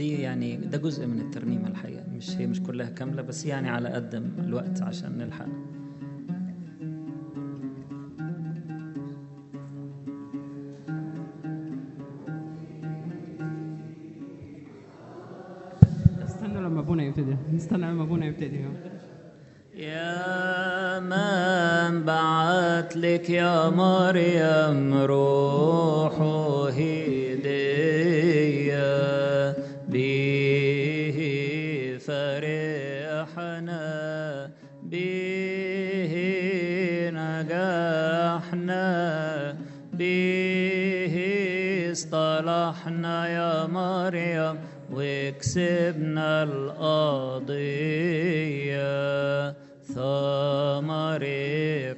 دي يعني ده جزء من الترنيمة الحقيقة مش هي مش كلها كاملة بس يعني على قد الوقت عشان نلحق استنوا لما ابونا يبتدي نستنى لما ابونا يبتدي يا من بعت لك يا مريم روحه هدية به فرحنا به نجحنا به اصطلحنا يا مريم وكسبنا القضية ثمرك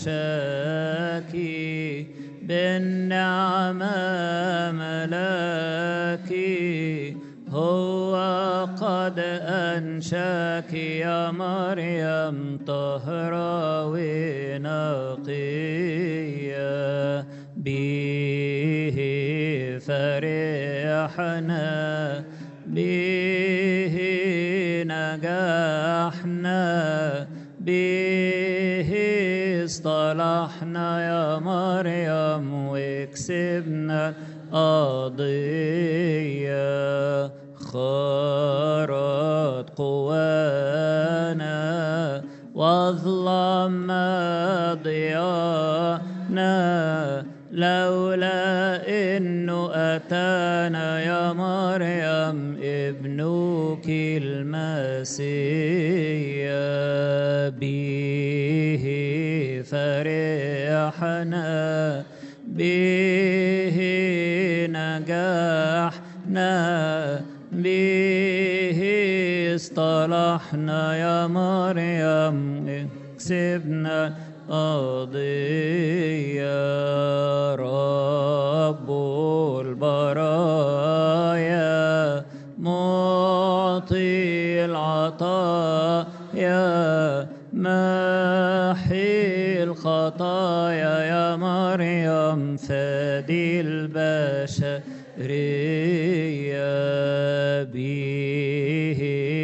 حشاكي بالنعمة ملاكي هو قد أنشاك يا مريم طهرة ونقية به فرحنا به نجحنا به اصطلحنا يا مريم وكسبنا قضية خرت قوانا واظلم ضيانا لولا انه اتانا يا مريم ابنك المسيح به فرحنا به نجحنا به اصطلحنا يا مريم كسبنا قضية رب البرايا معطي العطايا محي الخطايا يا مريم فادي البشرية به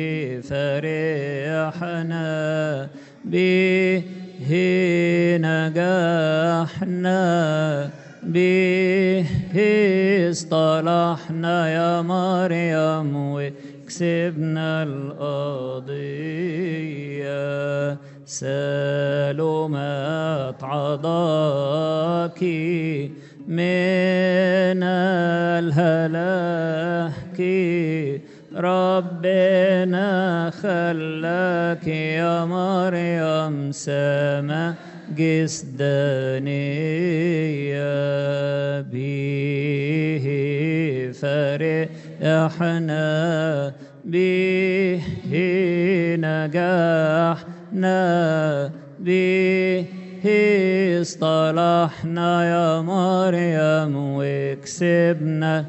فرحنا به نجحنا به اصطلحنا يا مريم وكسبنا القضية سلمت عضاك من الهلاك ربنا خلاك يا مريم سما جسدانية به فرحنا به نجحنا به اصطلحنا يا مريم وكسبنا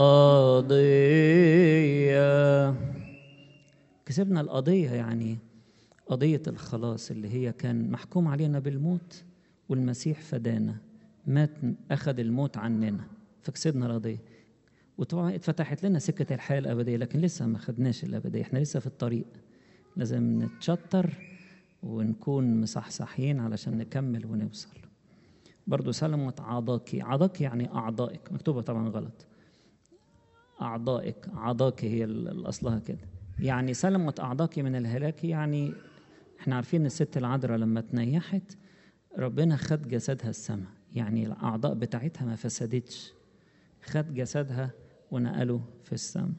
قضية كسبنا القضية يعني قضية الخلاص اللي هي كان محكوم علينا بالموت والمسيح فدانا مات أخذ الموت عننا فكسبنا القضية وطبعا اتفتحت لنا سكة الحياة الأبدية لكن لسه ما خدناش الأبدية احنا لسه في الطريق لازم نتشطر ونكون مصحصحين علشان نكمل ونوصل برضو سلمة عضاكي عضاكي يعني أعضائك مكتوبة طبعا غلط أعضائك عضاك هي الأصلها كده يعني سلمت أعضاك من الهلاك يعني احنا عارفين الست العذراء لما تنيحت ربنا خد جسدها السماء يعني الأعضاء بتاعتها ما فسدتش خد جسدها ونقله في السماء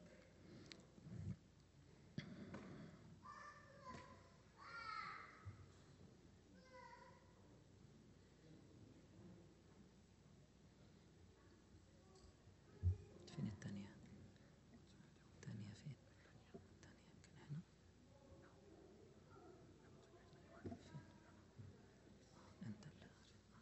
فين التانية؟ التانية فين؟ التانية يمكن هنا فين؟ انت اللي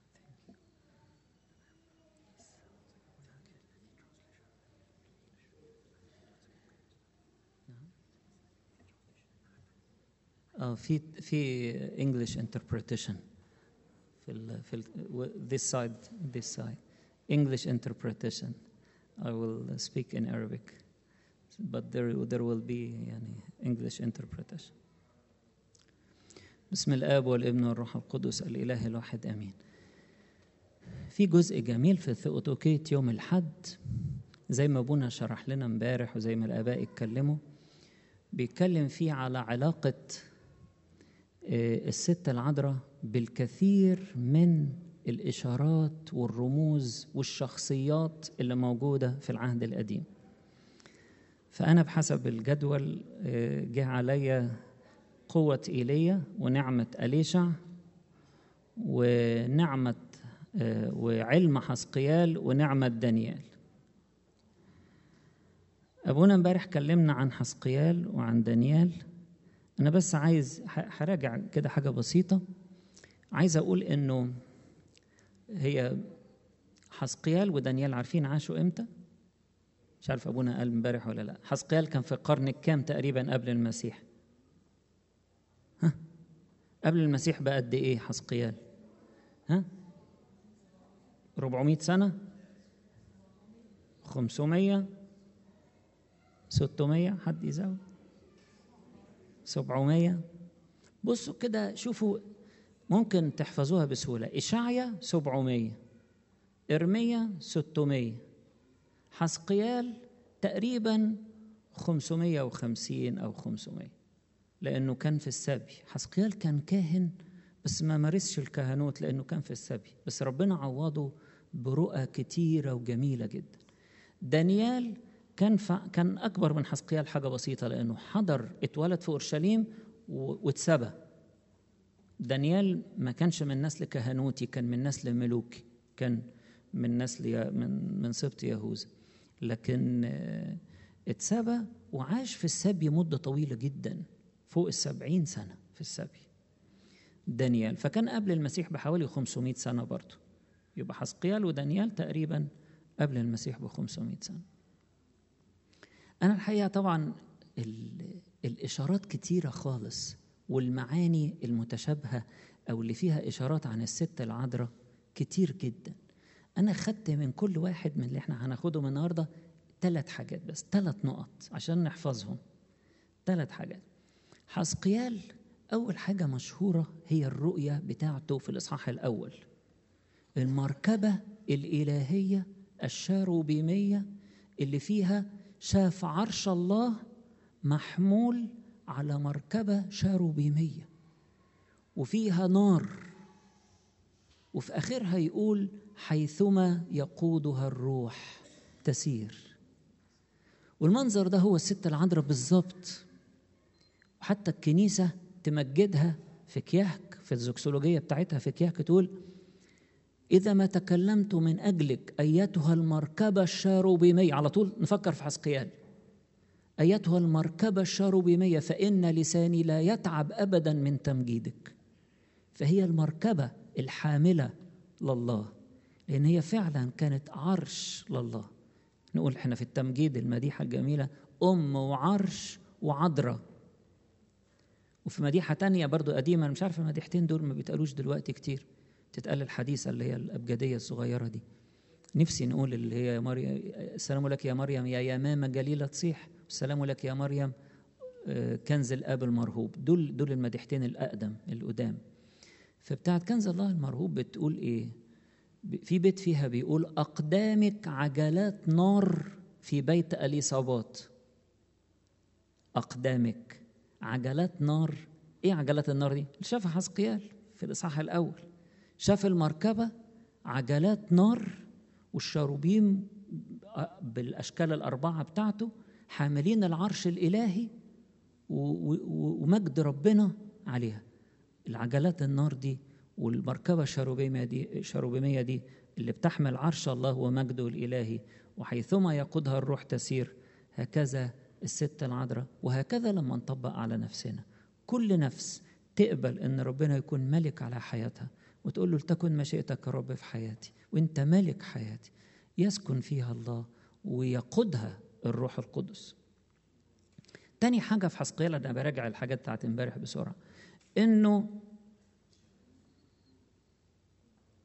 اه في في English interpretation في ال في ال this side this side English interpretation I will speak in Arabic but there there will be يعني English interpretation بسم الآب والابن والروح القدس الإله الواحد آمين في جزء جميل في ثيوتوكية يوم الحد زي ما ابونا شرح لنا امبارح وزي ما الآباء اتكلموا بيتكلم فيه على علاقة الست العذراء بالكثير من الإشارات والرموز والشخصيات اللي موجودة في العهد القديم فأنا بحسب الجدول جه عليا قوة إيليا ونعمة أليشع ونعمة وعلم حسقيال ونعمة دانيال أبونا امبارح كلمنا عن حسقيال وعن دانيال أنا بس عايز هراجع كده حاجة بسيطة عايز أقول إنه هي حسقيال ودانيال عارفين عاشوا إمتى؟ مش عارف أبونا قال امبارح ولا لأ حسقيال كان في القرن الكام تقريبا قبل المسيح؟ ها؟ قبل المسيح بقد إيه حسقيال؟ ها؟ 400 سنة 500 600 حد يزود 700 بصوا كده شوفوا ممكن تحفظوها بسهولة إشعيا 700 إرميا 600 حسقيال تقريبا 550 أو 500 لأنه كان في السبي حسقيال كان كاهن بس ما مارسش الكهنوت لأنه كان في السبي بس ربنا عوضه برؤى كتيرة وجميلة جدا دانيال كان ف... كان أكبر من حسقيال حاجة بسيطة لأنه حضر اتولد في أورشليم و... واتسبى دانيال ما كانش من نسل كهنوتي كان من نسل ملوكي كان من نسل من من سبط يهوذا لكن اتسبى وعاش في السبي مدة طويلة جدا فوق السبعين سنة في السبي دانيال فكان قبل المسيح بحوالي 500 سنة برضه يبقى حسقيال ودانيال تقريبا قبل المسيح ب 500 سنة أنا الحقيقة طبعا الإشارات كتيرة خالص والمعاني المتشابهة أو اللي فيها إشارات عن الست العذراء كتير جدا أنا خدت من كل واحد من اللي احنا هناخدهم النهاردة ثلاث حاجات بس ثلاث نقط عشان نحفظهم ثلاث حاجات حسقيال أول حاجة مشهورة هي الرؤية بتاعته في الإصحاح الأول المركبة الإلهية الشاروبيمية اللي فيها شاف عرش الله محمول على مركبة شاروبيمية وفيها نار وفي آخرها يقول حيثما يقودها الروح تسير والمنظر ده هو الست العذراء بالظبط وحتى الكنيسة تمجدها في كياك في الزوكسولوجية بتاعتها في كياك تقول إذا ما تكلمت من أجلك أيتها المركبة الشاروبيمية على طول نفكر في حسقيال أيتها المركبة الشاروبيمية فإن لساني لا يتعب أبدا من تمجيدك فهي المركبة الحاملة لله لأن هي فعلا كانت عرش لله نقول احنا في التمجيد المديحة الجميلة أم وعرش وعذراء وفي مديحة تانية برضو قديمة أنا مش عارف المديحتين دول ما بيتقالوش دلوقتي كتير تتقال الحديثة اللي هي الأبجدية الصغيرة دي نفسي نقول اللي هي يا مريم السلام لك يا مريم يا يمامة جليلة تصيح السلام لك يا مريم كنز الآب المرهوب دول دول المديحتين الأقدم القدام فبتاعت كنز الله المرهوب بتقول إيه في بيت فيها بيقول أقدامك عجلات نار في بيت أليصابات أقدامك عجلات نار إيه عجلات النار دي؟ اللي شافها حسقيال في الإصحاح الأول شاف المركبة عجلات نار والشاروبيم بالأشكال الأربعة بتاعته حاملين العرش الإلهي ومجد ربنا عليها العجلات النار دي والمركبة الشاروبيمية دي الشاروبيمية دي اللي بتحمل عرش الله ومجده الإلهي وحيثما يقودها الروح تسير هكذا الست العذراء وهكذا لما نطبق على نفسنا كل نفس تقبل ان ربنا يكون ملك على حياتها وتقول له لتكن مشيئتك يا رب في حياتي وانت ملك حياتي يسكن فيها الله ويقودها الروح القدس تاني حاجة في حسقيال أنا براجع الحاجات بتاعت امبارح بسرعة إنه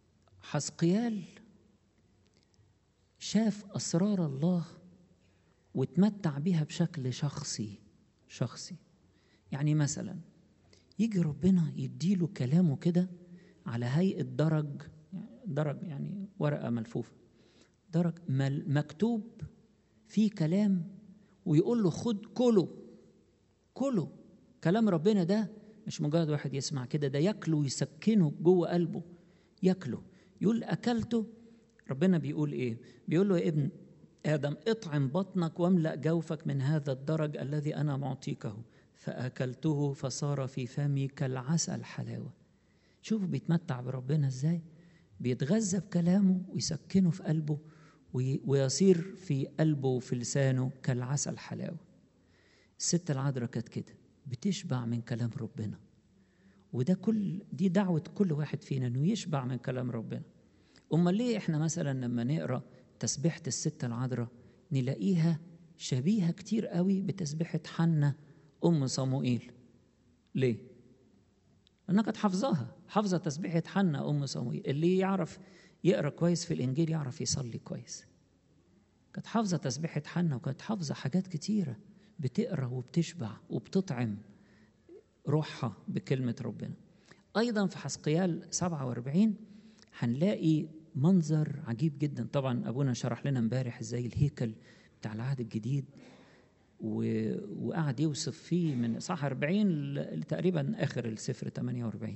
حسقيال شاف أسرار الله وتمتع بيها بشكل شخصي شخصي يعني مثلا يجي ربنا يديله كلامه كده على هيئة درج درج يعني ورقة ملفوفة درج مل- مكتوب فيه كلام ويقول له خد كله كله كلام ربنا ده مش مجرد واحد يسمع كده ده ياكله ويسكنه جوه قلبه ياكله يقول اكلته ربنا بيقول ايه بيقول له يا ابن ادم اطعم بطنك واملا جوفك من هذا الدرج الذي انا معطيكه فاكلته فصار في فمي كالعسل حلاوه شوفوا بيتمتع بربنا ازاي بيتغذى بكلامه ويسكنه في قلبه وي- ويصير في قلبه وفي لسانه كالعسل حلاوه الست العذراء كانت كده بتشبع من كلام ربنا وده كل دي دعوة كل واحد فينا انه يشبع من كلام ربنا امال ليه احنا مثلا لما نقرا تسبيحة الست العذراء نلاقيها شبيهة كتير قوي بتسبيحة حنة ام صموئيل ليه لانها كانت حافظاها حافظة تسبيحة حنة ام صموئيل اللي يعرف يقرا كويس في الانجيل يعرف يصلي كويس كانت حافظة تسبيحة حنة وكانت حافظة حاجات كتيرة بتقرا وبتشبع وبتطعم روحها بكلمة ربنا أيضا في حسقيال 47 هنلاقي منظر عجيب جدا طبعا أبونا شرح لنا امبارح ازاي الهيكل بتاع العهد الجديد و... وقعد يوصف فيه من إصحاح 40 ل- لتقريبا آخر السفر 48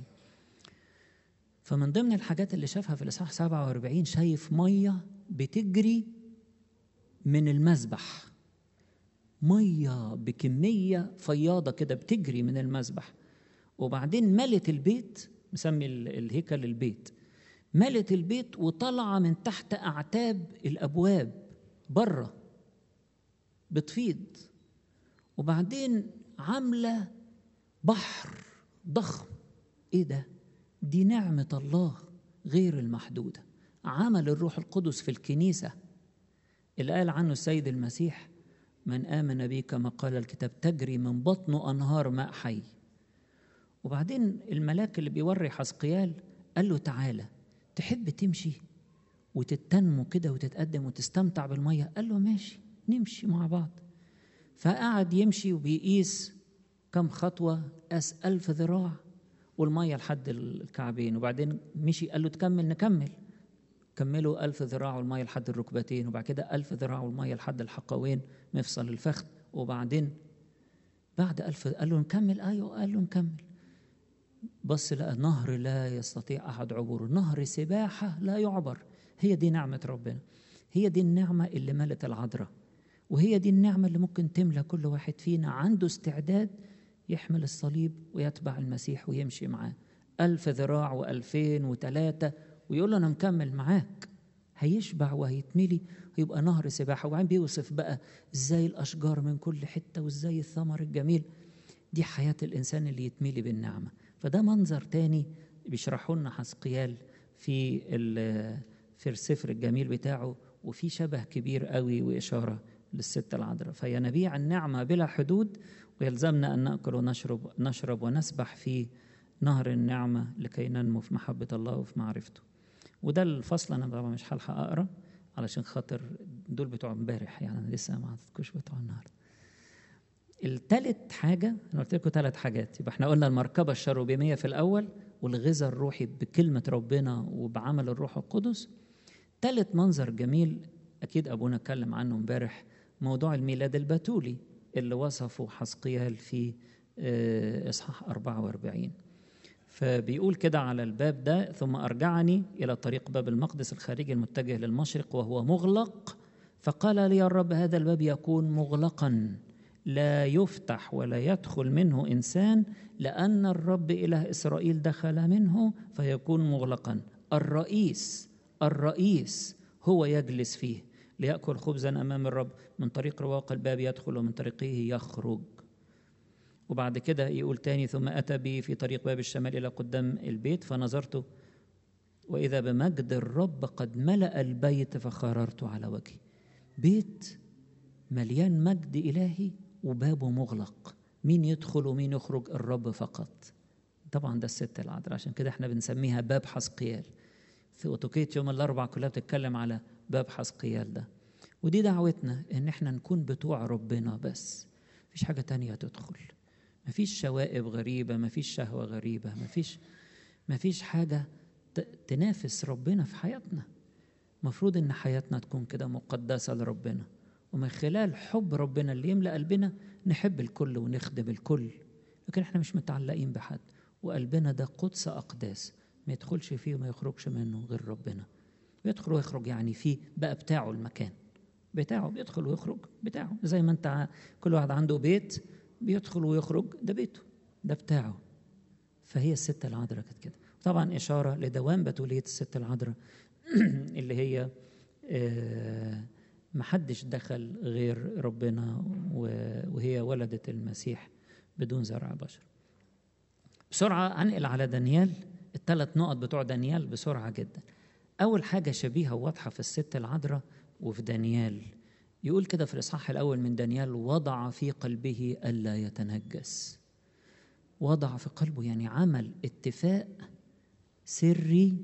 فمن ضمن الحاجات اللي شافها في الإصحاح 47 شايف مية بتجري من المذبح ميه بكميه فياضه كده بتجري من المذبح وبعدين ملت البيت مسمي ال- الهيكل البيت ملت البيت وطالعه من تحت اعتاب الابواب بره بتفيض وبعدين عامله بحر ضخم ايه ده دي نعمه الله غير المحدوده عمل الروح القدس في الكنيسه اللي قال عنه السيد المسيح من آمن بي كما قال الكتاب تجري من بطنه أنهار ماء حي وبعدين الملاك اللي بيوري حسقيال قال له تعالى تحب تمشي وتتنمو كده وتتقدم وتستمتع بالمية قال له ماشي نمشي مع بعض فقعد يمشي وبيقيس كم خطوة قاس ألف ذراع والمية لحد الكعبين وبعدين مشي قال له تكمل نكمل كملوا ألف ذراع والمية لحد الركبتين وبعد كده ألف ذراع والمية لحد الحقوين مفصل الفخذ وبعدين بعد ألف قال له نكمل أيوه قال له نكمل بص لقى نهر لا يستطيع أحد عبوره نهر سباحة لا يعبر هي دي نعمة ربنا هي دي النعمة اللي ملت العذراء وهي دي النعمة اللي ممكن تملى كل واحد فينا عنده استعداد يحمل الصليب ويتبع المسيح ويمشي معاه ألف ذراع وألفين وثلاثة ويقول له أنا مكمل معاك هيشبع وهيتملي ويبقى نهر سباحة وبعدين بيوصف بقى ازاي الأشجار من كل حتة وازاي الثمر الجميل دي حياة الإنسان اللي يتملي بالنعمة فده منظر تاني بيشرحه لنا حسقيال في ال- في السفر الجميل بتاعه وفي شبه كبير قوي وإشارة للست العذراء فهي نبيع النعمة بلا حدود ويلزمنا أن نأكل ونشرب نشرب ونسبح في نهر النعمة لكي ننمو في محبة الله وفي معرفته وده الفصل أنا طبعا مش هلحق أقرأ علشان خاطر دول بتوع امبارح يعني أنا لسه ما عرفتكوش بتوع النهارده التالت حاجة أنا قلت لكم ثلاث حاجات يبقى احنا قلنا المركبة الشروبيمية في الأول والغذاء الروحي بكلمة ربنا وبعمل الروح القدس تالت منظر جميل أكيد أبونا اتكلم عنه امبارح موضوع الميلاد البتولي اللي وصفه حسقيال في آه، إصحاح 44 فبيقول كده على الباب ده ثم أرجعني إلى طريق باب المقدس الخارجي المتجه للمشرق وهو مغلق فقال لي الرب هذا الباب يكون مغلقا لا يفتح ولا يدخل منه إنسان لأن الرب إله إسرائيل دخل منه فيكون مغلقا الرئيس الرئيس هو يجلس فيه ليأكل خبزا أمام الرب من طريق رواق الباب يدخل ومن طريقه يخرج وبعد كده يقول تاني ثم أتى بي في طريق باب الشمال إلى قدام البيت فنظرت وإذا بمجد الرب قد ملأ البيت فخررت على وجهي بيت مليان مجد إلهي وبابه مغلق مين يدخل ومين يخرج الرب فقط طبعا ده الست العذراء عشان كده احنا بنسميها باب حسقيال في أوتوكيت يوم الأربع كلها بتتكلم على باب حسقيال ده ودي دعوتنا ان احنا نكون بتوع ربنا بس مفيش حاجة تانية تدخل مفيش شوائب غريبة مفيش شهوة غريبة مفيش مفيش حاجة تنافس ربنا في حياتنا مفروض ان حياتنا تكون كده مقدسة لربنا ومن خلال حب ربنا اللي يملأ قلبنا نحب الكل ونخدم الكل لكن احنا مش متعلقين بحد وقلبنا ده قدس أقداس ما يدخلش فيه وما يخرجش منه غير ربنا يدخل ويخرج يعني فيه بقى بتاعه المكان بتاعه بيدخل ويخرج بتاعه زي ما انت كل واحد عنده بيت بيدخل ويخرج ده بيته ده بتاعه فهي الست العذراء كانت كده طبعا إشارة لدوام بتولية الست العذراء اللي هي آه محدش دخل غير ربنا وهي ولدت المسيح بدون زرع بشر بسرعة أنقل على دانيال الثلاث نقط بتوع دانيال بسرعة جدا أول حاجة شبيهة وواضحة في الست العذراء وفي دانيال يقول كده في الإصحاح الأول من دانيال وضع في قلبه ألا يتنجس وضع في قلبه يعني عمل اتفاق سري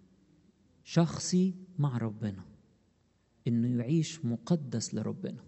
شخصي مع ربنا انه يعيش مقدس لربنا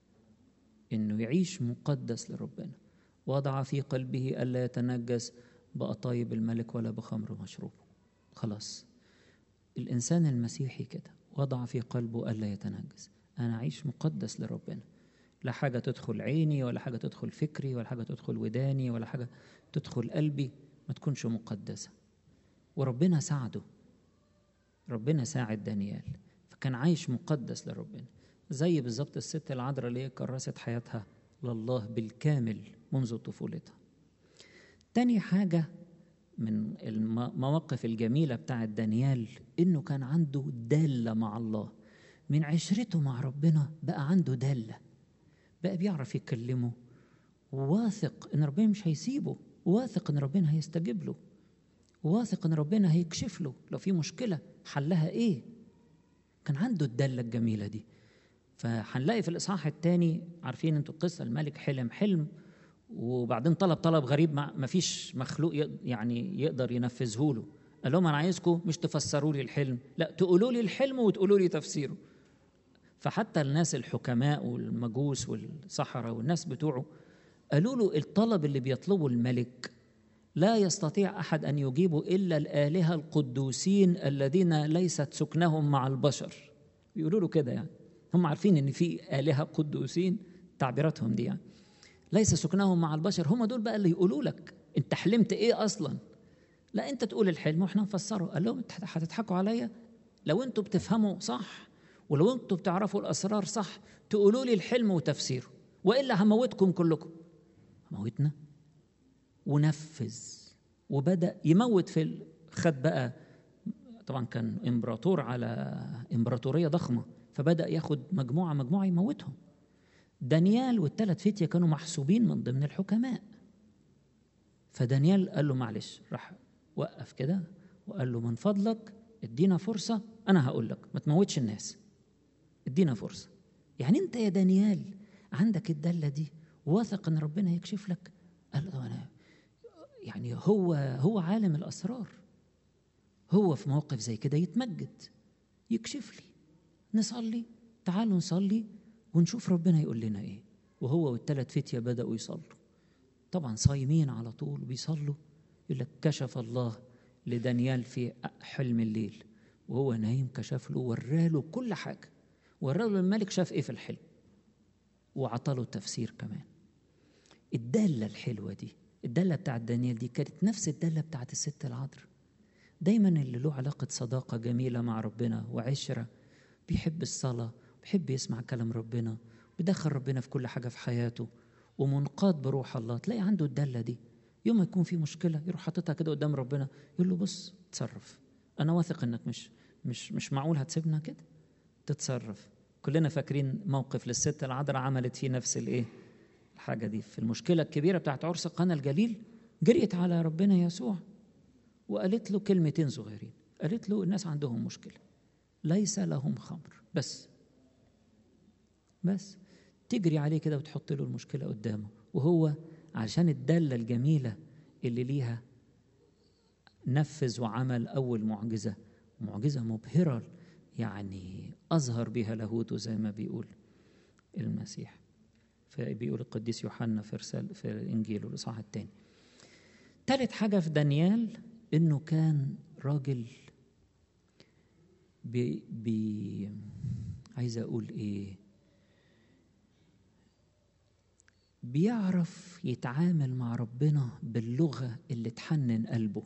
انه يعيش مقدس لربنا وضع في قلبه الا يتنجس بأطايب الملك ولا بخمر مشروب خلاص الانسان المسيحي كده وضع في قلبه الا يتنجس انا اعيش مقدس لربنا لا حاجه تدخل عيني ولا حاجه تدخل فكري ولا حاجه تدخل وداني ولا حاجه تدخل قلبي ما تكونش مقدسه وربنا ساعده ربنا ساعد دانيال فكان عايش مقدس لربنا زي بالظبط الست العذراء اللي كرست حياتها لله بالكامل منذ طفولتها تاني حاجة من المواقف الجميلة بتاعت دانيال إنه كان عنده دالة مع الله من عشرته مع ربنا بقى عنده دالة بقى بيعرف يكلمه وواثق إن ربنا مش هيسيبه واثق إن ربنا هيستجيب له واثق إن ربنا هيكشف له لو في مشكلة حلها إيه كان عنده الدالة الجميلة دي فهنلاقي في الإصحاح الثاني عارفين أنتوا القصة الملك حلم حلم وبعدين طلب طلب غريب ما فيش مخلوق يعني يقدر ينفذه له قال لهم انا عايزكم مش تفسروا لي الحلم لا تقولوا لي الحلم وتقولوا لي تفسيره فحتى الناس الحكماء والمجوس والسحرة والناس بتوعه قالوا له الطلب اللي بيطلبه الملك لا يستطيع احد ان يجيبه الا الالهه القدوسين الذين ليست سكنهم مع البشر بيقولوا له كده يعني هم عارفين ان في الهه قدوسين تعبيراتهم دي يعني ليس سكنهم مع البشر هم دول بقى اللي يقولوا لك انت حلمت ايه اصلا لا انت تقول الحلم واحنا نفسره قال لهم هتضحكوا عليا لو انتوا بتفهموا صح ولو انتوا بتعرفوا الاسرار صح تقولوا لي الحلم وتفسيره والا هموتكم كلكم موتنا ونفذ وبدا يموت في خد بقى طبعا كان امبراطور على امبراطوريه ضخمه فبدا ياخد مجموعه مجموعه يموتهم دانيال والثلاث فتية كانوا محسوبين من ضمن الحكماء فدانيال قال له معلش راح وقف كده وقال له من فضلك ادينا فرصة أنا هقول لك ما تموتش الناس ادينا فرصة يعني أنت يا دانيال عندك الدلة دي واثق إن ربنا يكشف لك قال له أنا يعني هو هو عالم الأسرار هو في موقف زي كده يتمجد يكشف لي نصلي تعالوا نصلي ونشوف ربنا يقول لنا ايه وهو والثلاث فتية بدأوا يصلوا طبعا صايمين على طول بيصلوا يقول لك كشف الله لدانيال في حلم الليل وهو نايم كشف له وراله كل حاجة وراله الملك شاف ايه في الحلم وعطاله التفسير كمان الدالة الحلوة دي الدالة بتاعت دانيال دي كانت نفس الدالة بتاعت الست العذراء دايما اللي له علاقة صداقة جميلة مع ربنا وعشرة بيحب الصلاة بيحب يسمع كلام ربنا بيدخل ربنا في كل حاجة في حياته ومنقاد بروح الله تلاقي عنده الدالة دي يوم ما يكون في مشكلة يروح حاططها كده قدام ربنا يقول له بص تصرف أنا واثق إنك مش مش مش معقول هتسيبنا كده تتصرف كلنا فاكرين موقف للست العذراء عملت فيه نفس الايه الحاجه دي في المشكله الكبيره بتاعت عرس قنا الجليل جريت على ربنا يسوع وقالت له كلمتين صغيرين قالت له الناس عندهم مشكله ليس لهم خمر بس بس تجري عليه كده وتحط له المشكله قدامه وهو عشان الداله الجميله اللي ليها نفذ وعمل اول معجزه معجزه مبهره يعني أظهر بها لاهوته زي ما بيقول المسيح فبيقول القديس يوحنا في رسالة في إنجيله الإصحاح الثاني تالت حاجة في دانيال إنه كان راجل بي, بي عايز أقول إيه بيعرف يتعامل مع ربنا باللغة اللي تحنن قلبه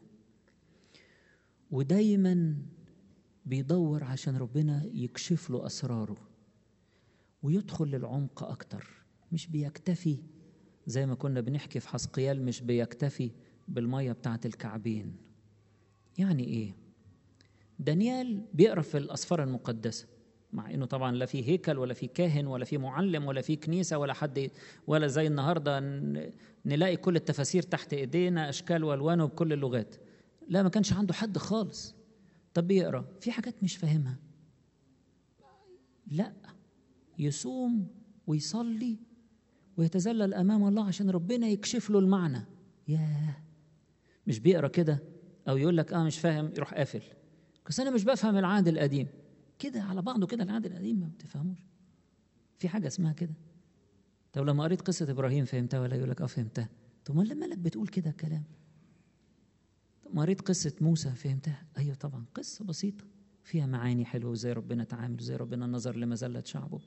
ودايما بيدور عشان ربنا يكشف له أسراره ويدخل للعمق أكتر مش بيكتفي زي ما كنا بنحكي في حسقيال مش بيكتفي بالمية بتاعة الكعبين يعني إيه؟ دانيال بيقرأ في الأسفار المقدسة مع انه طبعا لا في هيكل ولا في كاهن ولا في معلم ولا في كنيسه ولا حد ولا زي النهارده نلاقي كل التفاسير تحت ايدينا اشكال والوان وبكل اللغات لا ما كانش عنده حد خالص طب بيقرا في حاجات مش فاهمها لا يصوم ويصلي ويتذلل امام الله عشان ربنا يكشف له المعنى ياه مش بيقرا كده او يقول لك اه مش فاهم يروح قافل بس انا مش بفهم العهد القديم كده على بعضه كده العهد القديم ما بتفهموش في حاجه اسمها كده طب لما قريت قصه ابراهيم فهمتها ولا يقول لك اه فهمتها طب ما مالك بتقول كده كلام طب ما قريت قصه موسى فهمتها ايوه طبعا قصه بسيطه فيها معاني حلوه وزي ربنا تعامل وزي ربنا نظر لمذله شعبه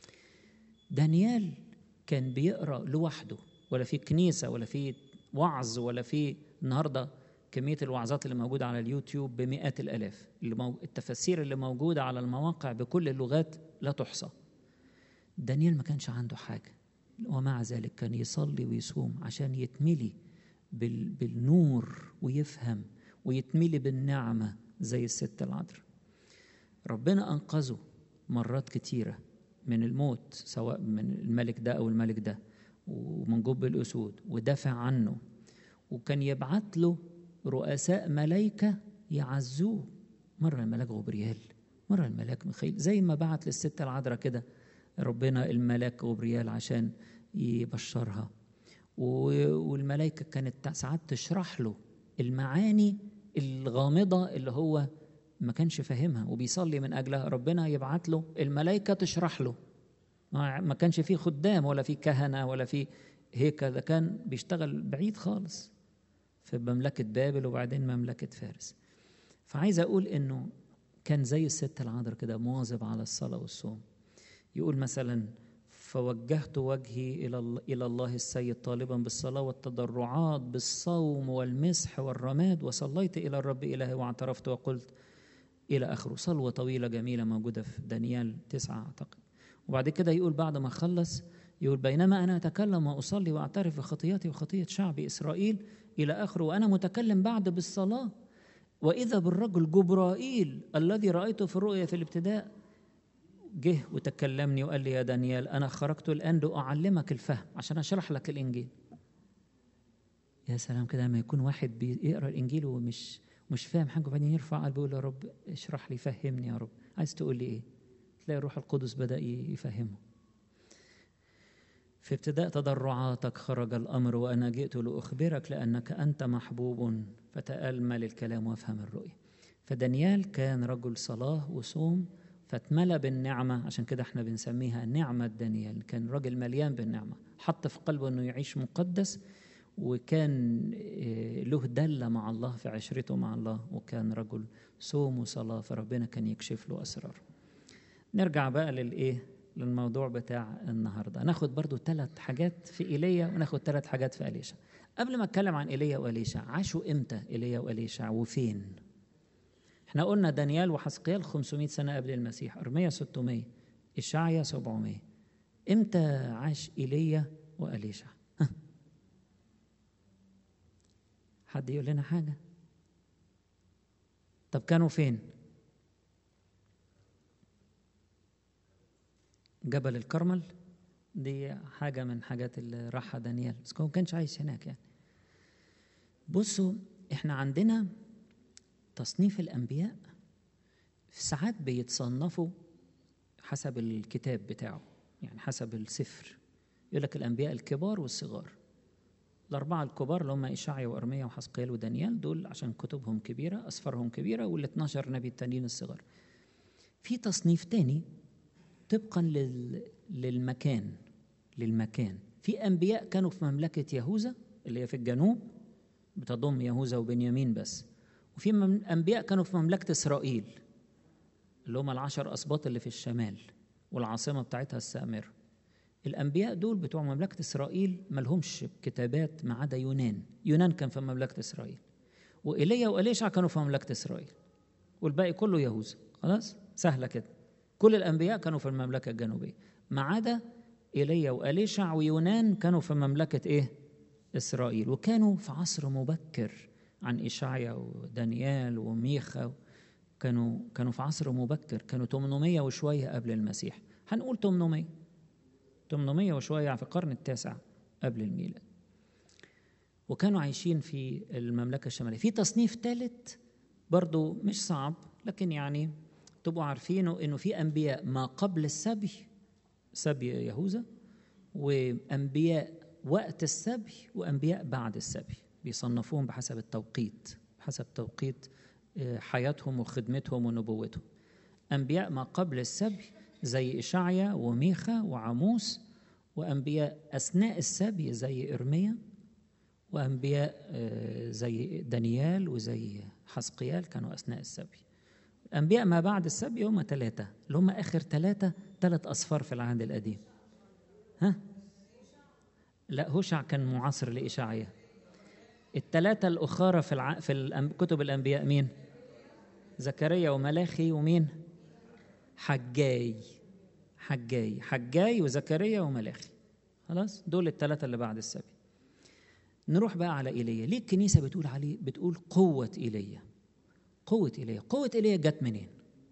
دانيال كان بيقرا لوحده ولا في كنيسه ولا في وعظ ولا في النهارده كميه الوعظات اللي موجوده على اليوتيوب بمئات الالاف اللي مو... التفاسير اللي موجوده على المواقع بكل اللغات لا تحصى دانيال ما كانش عنده حاجه ومع ذلك كان يصلي ويصوم عشان يتملي بال... بالنور ويفهم ويتملي بالنعمه زي الست العذراء ربنا انقذه مرات كتيره من الموت سواء من الملك ده او الملك ده ومن جب الاسود ودافع عنه وكان يبعت له رؤساء ملائكة يعزوه مرة الملاك غبريال مرة الملاك ميخائيل زي ما بعت للست العذراء كده ربنا الملاك غبريال عشان يبشرها والملائكة كانت ساعات تشرح له المعاني الغامضة اللي هو ما كانش فاهمها وبيصلي من أجلها ربنا يبعت له الملائكة تشرح له ما كانش فيه خدام ولا فيه كهنة ولا فيه هيكل ده كان بيشتغل بعيد خالص في مملكة بابل وبعدين مملكة فارس فعايز أقول إنه كان زي الست العذراء كده مواظب على الصلاة والصوم يقول مثلا فوجهت وجهي إلى إلى الله السيد طالبا بالصلاة والتضرعات بالصوم والمسح والرماد وصليت إلى الرب إلهي واعترفت وقلت إلى آخره صلوة طويلة جميلة موجودة في دانيال تسعة أعتقد وبعد كده يقول بعد ما خلص يقول بينما أنا أتكلم وأصلي وأعترف بخطيئتي وخطيئة شعبي إسرائيل إلى آخره وأنا متكلم بعد بالصلاة وإذا بالرجل جبرائيل الذي رأيته في الرؤيا في الابتداء جه وتكلمني وقال لي يا دانيال أنا خرجت الآن لأعلمك الفهم عشان أشرح لك الإنجيل يا سلام كده لما يكون واحد بيقرأ الإنجيل ومش مش فاهم حاجة وبعدين يرفع قلبه يقول يا رب اشرح لي فهمني يا رب عايز تقول لي إيه تلاقي الروح القدس بدأ يفهمه في ابتداء تضرعاتك خرج الامر وانا جئت لاخبرك لانك انت محبوب فتامل الكلام وافهم الرؤيه فدانيال كان رجل صلاه وصوم فاتملى بالنعمه عشان كده احنا بنسميها نعمه دانيال كان راجل مليان بالنعمه حط في قلبه انه يعيش مقدس وكان له دلة مع الله في عشرته مع الله وكان رجل صوم وصلاة فربنا كان يكشف له أسرار نرجع بقى للإيه للموضوع بتاع النهارده ناخد برضو ثلاث حاجات في ايليا وناخد ثلاث حاجات في اليشع قبل ما اتكلم عن ايليا واليشع عاشوا امتى ايليا واليشع وفين احنا قلنا دانيال وحسقيال 500 سنه قبل المسيح ارميا 600 اشعيا 700 امتى عاش ايليا واليشع حد يقول لنا حاجه طب كانوا فين جبل الكرمل دي حاجة من حاجات اللي راحها دانيال بس هو ما كانش عايش هناك يعني بصوا احنا عندنا تصنيف الأنبياء في ساعات بيتصنفوا حسب الكتاب بتاعه يعني حسب السفر يقول لك الأنبياء الكبار والصغار الأربعة الكبار اللي هم إشعيا وأرميا وحسقيال ودانيال دول عشان كتبهم كبيرة أسفارهم كبيرة وال 12 نبي التانيين الصغار في تصنيف تاني طبقا لل... للمكان للمكان في انبياء كانوا في مملكه يهوذا اللي هي في الجنوب بتضم يهوذا وبنيامين بس وفي مم- انبياء كانوا في مملكه اسرائيل اللي هم العشر اسباط اللي في الشمال والعاصمه بتاعتها السامره الانبياء دول بتوع مملكه اسرائيل ملهمش كتابات ما عدا يونان يونان كان في مملكه اسرائيل وايليا واليشع كانوا في مملكه اسرائيل والباقي كله يهوذا خلاص سهله كده كل الانبياء كانوا في المملكه الجنوبيه ما عدا ايليا واليشع ويونان كانوا في مملكه ايه اسرائيل وكانوا في عصر مبكر عن اشعيا ودانيال وميخا كانوا كانوا في عصر مبكر كانوا 800 وشويه قبل المسيح هنقول 800 800 وشويه في القرن التاسع قبل الميلاد وكانوا عايشين في المملكه الشماليه في تصنيف ثالث برضو مش صعب لكن يعني تبقوا عارفينه انه في انبياء ما قبل السبي سبي يهوذا وانبياء وقت السبي وانبياء بعد السبي بيصنفوهم بحسب التوقيت بحسب توقيت آه، حياتهم وخدمتهم ونبوتهم انبياء ما قبل السبي زي اشعيا وميخا وعاموس وانبياء اثناء السبي زي ارميا وانبياء آه، زي دانيال وزي حسقيال كانوا اثناء السبي انبياء ما بعد السبي هم ثلاثه اللي هم اخر ثلاثه ثلاث اصفار في العهد القديم ها لا هوشع كان معاصر لاشعيا الثلاثه الاخرى في الع... في الأنب... كتب الانبياء مين زكريا وملاخي ومين حجاي حجاي حجاي وزكريا وملاخي خلاص دول الثلاثه اللي بعد السبي نروح بقى على ايليا ليه الكنيسه بتقول عليه بتقول قوه ايليا قوه ايليا قوه ايليا جت منين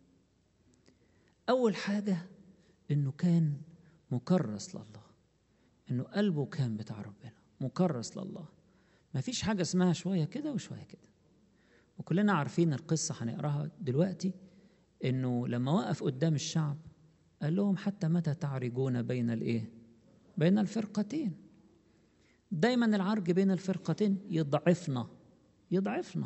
اول حاجه انه كان مكرس لله انه قلبه كان بتاع ربنا مكرس لله ما فيش حاجه اسمها شويه كده وشويه كده وكلنا عارفين القصه هنقراها دلوقتي انه لما وقف قدام الشعب قال لهم حتى متى تعرجون بين الايه بين الفرقتين دايما العرج بين الفرقتين يضعفنا يضعفنا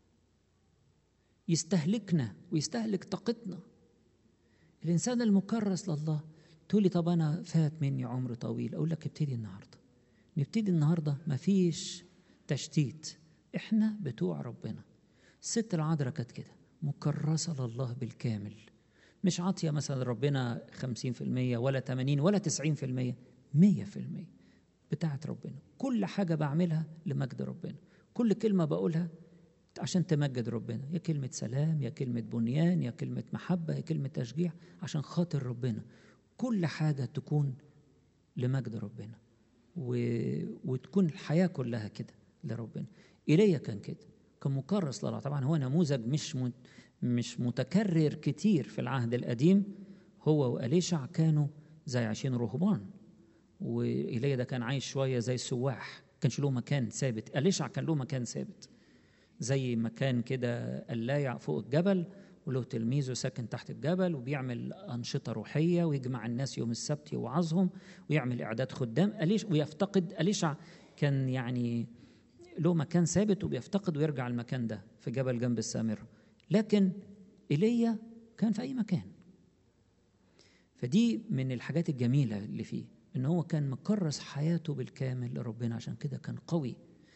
يستهلكنا ويستهلك طاقتنا الانسان المكرس لله تقول لي طب انا فات مني عمر طويل اقول لك ابتدي النهارده نبتدي النهارده مفيش تشتيت احنا بتوع ربنا الست العذراء كانت كده مكرسه لله بالكامل مش عاطيه مثلا ربنا 50% ولا 80 ولا 90% 100% بتاعت ربنا كل حاجه بعملها لمجد ربنا كل كلمه بقولها عشان تمجد ربنا يا كلمة سلام يا كلمة بنيان يا كلمة محبة يا كلمة تشجيع عشان خاطر ربنا كل حاجة تكون لمجد ربنا و... وتكون الحياة كلها كده لربنا إيليا كان كده كان مكرس لله طبعا هو نموذج مش مت... مش متكرر كتير في العهد القديم هو وأليشع كانوا زي عايشين رهبان وإيليا ده كان عايش شوية زي السواح كانش له مكان ثابت أليشع كان له مكان ثابت زي مكان كده قلايع فوق الجبل وله تلميذه ساكن تحت الجبل وبيعمل أنشطة روحية ويجمع الناس يوم السبت يوعظهم ويعمل إعداد خدام أليش ويفتقد أليشع كان يعني له مكان ثابت وبيفتقد ويرجع المكان ده في جبل جنب السامرة لكن إيليا كان في أي مكان فدي من الحاجات الجميلة اللي فيه إن هو كان مكرس حياته بالكامل لربنا عشان كده كان قوي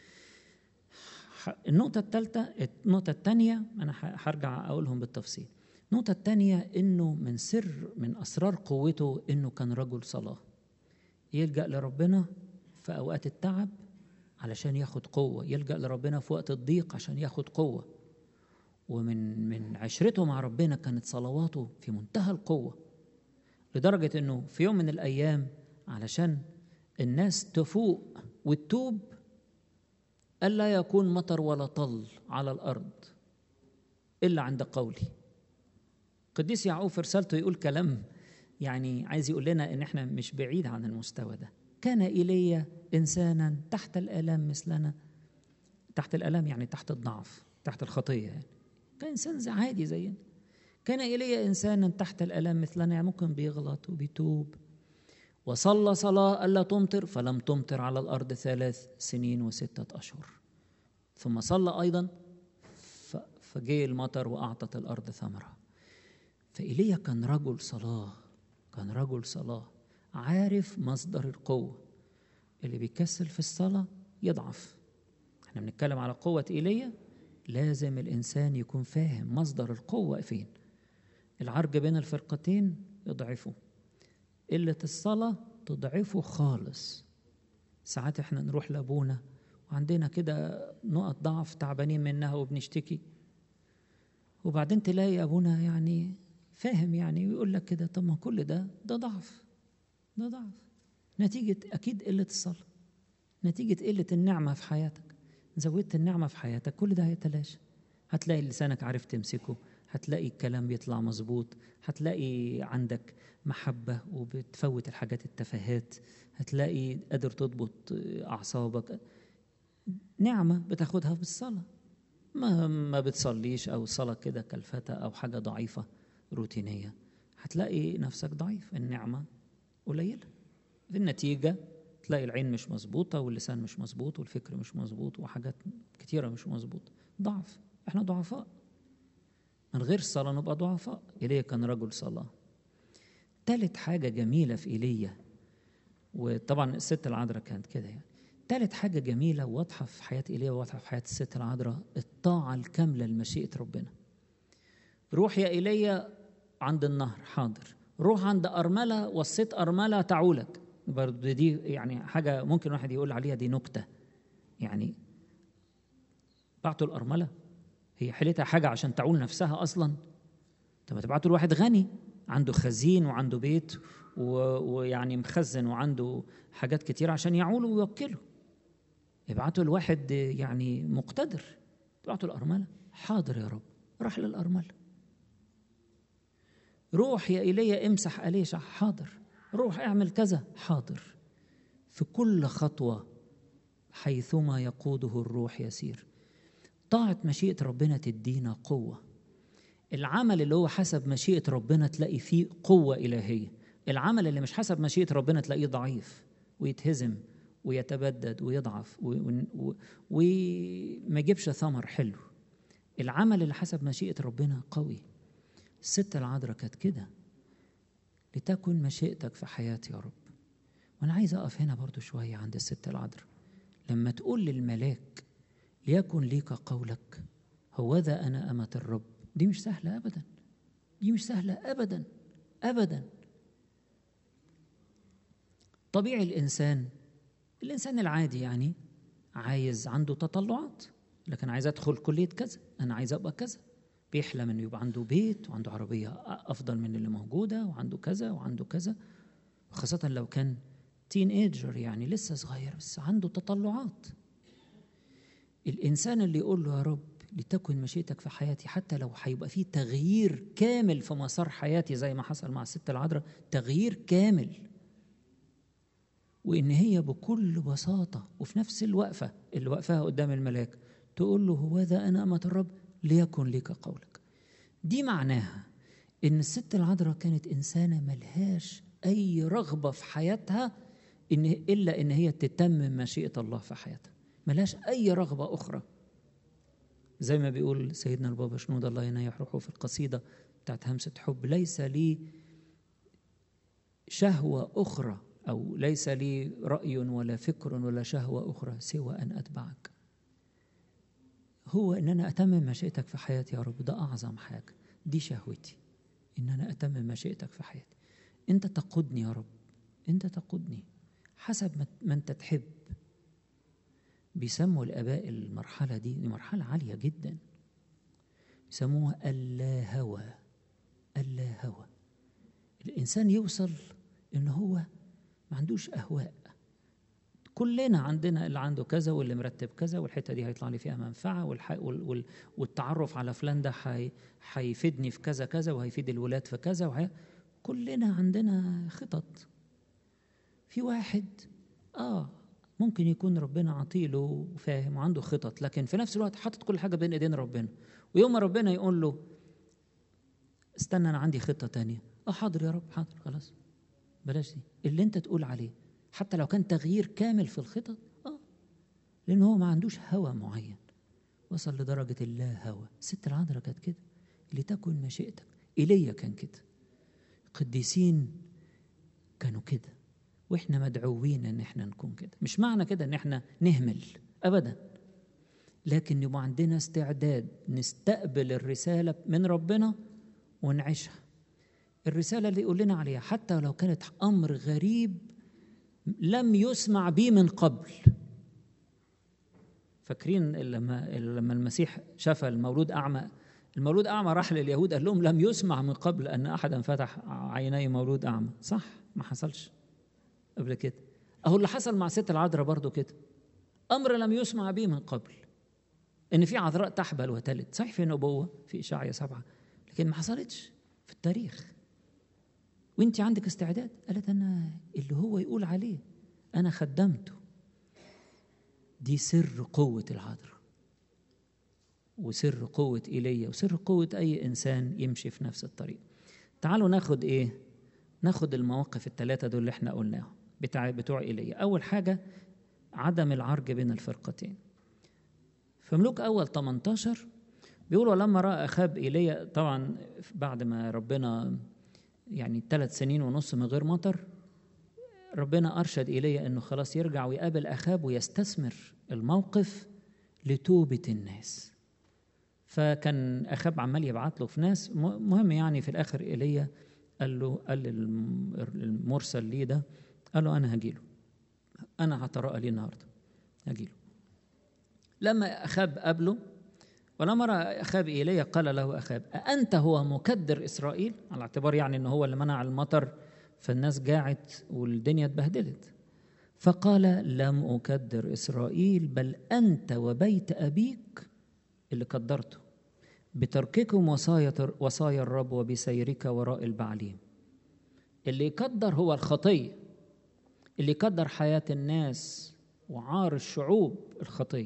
النقطة الثالثة النقطة الثانية أنا هرجع أقولهم بالتفصيل النقطة الثانية إنه من سر من أسرار قوته إنه كان رجل صلاة يلجأ لربنا في أوقات التعب علشان ياخد قوة يلجأ لربنا في وقت الضيق عشان ياخد قوة ومن من عشرته مع ربنا كانت صلواته في منتهى القوة لدرجة إنه في يوم من الأيام علشان الناس تفوق وتتوب ألا يكون مطر ولا طل على الأرض إلا عند قولي قديس يعقوب في رسالته يقول كلام يعني عايز يقول لنا إن إحنا مش بعيد عن المستوى ده كان إيليا إنسانا تحت الآلام مثلنا تحت الآلام يعني تحت الضعف تحت الخطية يعني كان إنسان عادي زينا كان إيليا إنسانا تحت الآلام مثلنا يعني ممكن بيغلط وبيتوب وصلى صلاة ألا تمطر فلم تمطر على الأرض ثلاث سنين وستة أشهر ثم صلى أيضا فجاء المطر وأعطت الأرض ثمرة فإيليا كان رجل صلاة كان رجل صلاة عارف مصدر القوة اللي بيكسل في الصلاة يضعف احنا بنتكلم على قوة إيليا لازم الإنسان يكون فاهم مصدر القوة فين العرج بين الفرقتين يضعفه قلة الصلاة تضعفه خالص ساعات احنا نروح لأبونا وعندنا كده نقط ضعف تعبانين منها وبنشتكي وبعدين تلاقي أبونا يعني فاهم يعني ويقول لك كده طب ما كل ده ده ضعف ده ضعف نتيجة أكيد قلة الصلاة نتيجة قلة النعمة في حياتك زودت النعمة في حياتك كل ده هيتلاشى هتلاقي لسانك عارف تمسكه هتلاقي الكلام بيطلع مظبوط هتلاقي عندك محبة وبتفوت الحاجات التفاهات هتلاقي قادر تضبط أعصابك نعمة بتاخدها بالصلاة ما ما بتصليش أو الصلاة كده كلفتة أو حاجة ضعيفة روتينية هتلاقي نفسك ضعيف النعمة قليلة في النتيجة تلاقي العين مش مظبوطة واللسان مش مظبوط والفكر مش مظبوط وحاجات كتيرة مش مظبوط ضعف احنا ضعفاء من غير الصلاة نبقى ضعفاء إيليا كان رجل صلاة تالت حاجة جميلة في إيليا وطبعا الست العذراء كانت كده يعني تالت حاجة جميلة واضحة في حياة إيليا واضحة في حياة الست العذراء الطاعة الكاملة لمشيئة ربنا روح يا إيليا عند النهر حاضر روح عند أرملة وصيت أرملة تعولك برضه دي يعني حاجة ممكن واحد يقول عليها دي نكتة يعني بعتوا الأرملة هي حيلتها حاجة عشان تعول نفسها أصلا طب تبعتوا لواحد غني عنده خزين وعنده بيت و... ويعني مخزن وعنده حاجات كتير عشان يعولوا ويوكلوا ابعتوا لواحد يعني مقتدر ابعتوا الأرملة حاضر يا رب راح للأرملة روح يا إيليا امسح أليشع حاضر روح اعمل كذا حاضر في كل خطوة حيثما يقوده الروح يسير طاعة مشيئة ربنا تدينا قوة العمل اللي هو حسب مشيئة ربنا تلاقي فيه قوة إلهية العمل اللي مش حسب مشيئة ربنا تلاقيه ضعيف ويتهزم ويتبدد ويضعف وما يجيبش ثمر حلو العمل اللي حسب مشيئة ربنا قوي الست العذراء كانت كده لتكن مشيئتك في حياتي يا رب وانا عايز اقف هنا برضو شويه عند الست العذراء لما تقول للملاك ليكن ليك قولك هوذا انا امه الرب دي مش سهله ابدا دي مش سهله ابدا ابدا طبيعي الانسان الانسان العادي يعني عايز عنده تطلعات لكن عايز ادخل كليه كذا انا عايز ابقى كذا بيحلم انه يبقى عنده بيت وعنده عربيه افضل من اللي موجوده وعنده كذا وعنده كذا وخاصه لو كان تين ايجر يعني لسه صغير بس عنده تطلعات الانسان اللي يقول له يا رب لتكن مشيئتك في حياتي حتى لو هيبقى فيه تغيير كامل في مسار حياتي زي ما حصل مع الست العذراء تغيير كامل وان هي بكل بساطه وفي نفس الوقفه اللي وقفها قدام الملاك تقول له هوذا انا امه الرب ليكن لك قولك دي معناها ان الست العذراء كانت انسانه ملهاش اي رغبه في حياتها إن الا ان هي تتمم مشيئه الله في حياتها ملهاش اي رغبه اخرى زي ما بيقول سيدنا البابا شنود الله ينيح روحه في القصيده بتاعت همسه حب ليس لي شهوه اخرى او ليس لي راي ولا فكر ولا شهوه اخرى سوى ان اتبعك هو ان انا اتمم مشيئتك في حياتي يا رب ده اعظم حاجه دي شهوتي ان انا اتمم مشيئتك في حياتي انت تقودني يا رب انت تقودني حسب ما انت تحب بيسموا الاباء المرحله دي دي مرحله عاليه جدا بيسموها اللا هوى اللا هوى الانسان يوصل ان هو ما عندوش اهواء كلنا عندنا اللي عنده كذا واللي مرتب كذا والحته دي هيطلع لي فيها منفعه والح... وال... وال... والتعرف على فلان ده حي... هيفيدني في كذا كذا وهيفيد الولاد في كذا وهي... كلنا عندنا خطط في واحد اه ممكن يكون ربنا عطيله وفاهم وعنده خطط لكن في نفس الوقت حاطط كل حاجه بين ايدين ربنا ويوم ما ربنا يقول له استنى انا عندي خطه تانية اه حاضر يا رب حاضر خلاص بلاش دي اللي انت تقول عليه حتى لو كان تغيير كامل في الخطط اه لان هو ما عندوش هوى معين وصل لدرجه اللا هوى الست العذراء كانت كده لتكن مشيئتك ايليا كان كده قديسين كانوا كده واحنا مدعوين ان احنا نكون كده مش معنى كده ان احنا نهمل ابدا لكن يبقى عندنا استعداد نستقبل الرساله من ربنا ونعيشها الرساله اللي يقول لنا عليها حتى لو كانت امر غريب لم يسمع به من قبل فاكرين لما لما المسيح شفى المولود اعمى المولود اعمى راح لليهود قال لهم لم يسمع من قبل ان احدا فتح عيني مولود اعمى صح ما حصلش قبل كده اهو اللي حصل مع ست العذراء برضو كده امر لم يسمع به من قبل ان في عذراء تحبل وتلد صحيح في نبوه في اشعيا سبعه لكن ما حصلتش في التاريخ وانت عندك استعداد قالت انا اللي هو يقول عليه انا خدمته دي سر قوه العذراء وسر قوه ايليا وسر قوه اي انسان يمشي في نفس الطريق تعالوا ناخد ايه ناخد المواقف الثلاثه دول اللي احنا قلناهم بتاع بتوع ايليا اول حاجه عدم العرج بين الفرقتين في ملوك اول 18 بيقولوا لما راى اخاب ايليا طبعا بعد ما ربنا يعني ثلاث سنين ونص من غير مطر ربنا ارشد ايليا انه خلاص يرجع ويقابل اخاب ويستثمر الموقف لتوبه الناس فكان اخاب عمال يبعت له في ناس مهم يعني في الاخر ايليا قال له قال المرسل ليه ده قال له انا هجيله انا هتراءى ليه النهارده هجيله لما اخاب قابله ولما راى اخاب ايليا قال له اخاب اانت هو مكدر اسرائيل على اعتبار يعني انه هو اللي منع المطر فالناس جاعت والدنيا اتبهدلت فقال لم اكدر اسرائيل بل انت وبيت ابيك اللي قدرته بترككم وصايا وصايا الرب وبسيرك وراء البعليم اللي يقدر هو الخطيه اللي يقدر حياه الناس وعار الشعوب الخطيه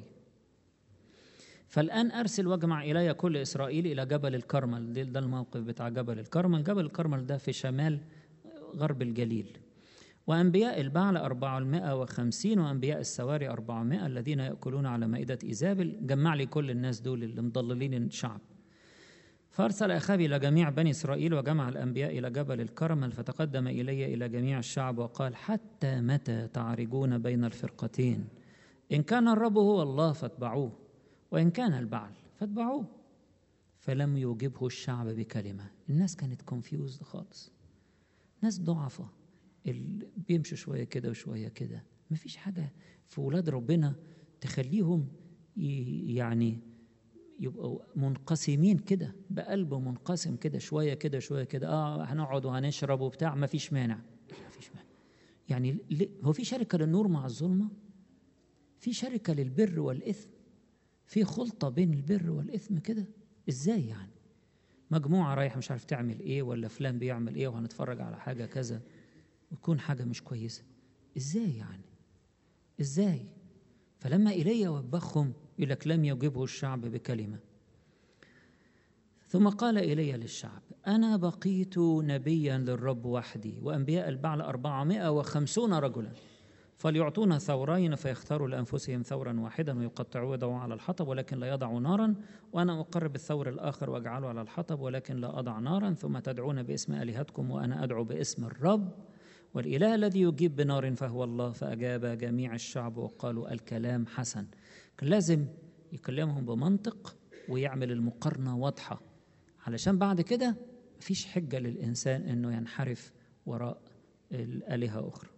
فالآن أرسل واجمع إلي كل إسرائيل إلى جبل الكرمل ده الموقف بتاع جبل الكرمل جبل الكرمل ده في شمال غرب الجليل وأنبياء البعل أربعمائة وخمسين وأنبياء السواري أربعمائة الذين يأكلون على مائدة إيزابل جمع لي كل الناس دول اللي مضللين الشعب فأرسل أخابي إلى جميع بني إسرائيل وجمع الأنبياء إلى جبل الكرمل فتقدم إلي إلى جميع الشعب وقال حتى متى تعرجون بين الفرقتين إن كان الرب هو الله فاتبعوه وإن كان البعل فاتبعوه فلم يوجبه الشعب بكلمة الناس كانت كونفيوزد خالص ناس ضعفة اللي بيمشوا شوية كده وشوية كده مفيش حاجة في ولاد ربنا تخليهم يعني يبقوا منقسمين كده بقلب منقسم كده شوية كده شوية كده اه هنقعد وهنشرب وبتاع مفيش مانع مفيش مانع يعني هو في شركة للنور مع الظلمة في شركة للبر والإثم في خلطة بين البر والإثم كده إزاي يعني مجموعة رايح مش عارف تعمل إيه ولا فلان بيعمل إيه وهنتفرج على حاجة كذا وتكون حاجة مش كويسة إزاي يعني إزاي فلما إيليا وبخهم يقول لك لم يجبه الشعب بكلمة ثم قال إلي للشعب أنا بقيت نبيا للرب وحدي وأنبياء البعل أربعمائة وخمسون رجلا فليعطونا ثورين فيختاروا لأنفسهم ثورا واحدا ويقطعوه يضعوا على الحطب ولكن لا يضعوا نارا وأنا أقرب الثور الآخر وأجعله على الحطب ولكن لا أضع نارا ثم تدعون باسم آلهتكم وأنا أدعو باسم الرب والإله الذي يجيب بنار فهو الله فأجاب جميع الشعب وقالوا الكلام حسن كان لازم يكلمهم بمنطق ويعمل المقارنة واضحة علشان بعد كده مفيش حجة للإنسان إنه ينحرف وراء الآلهة أخرى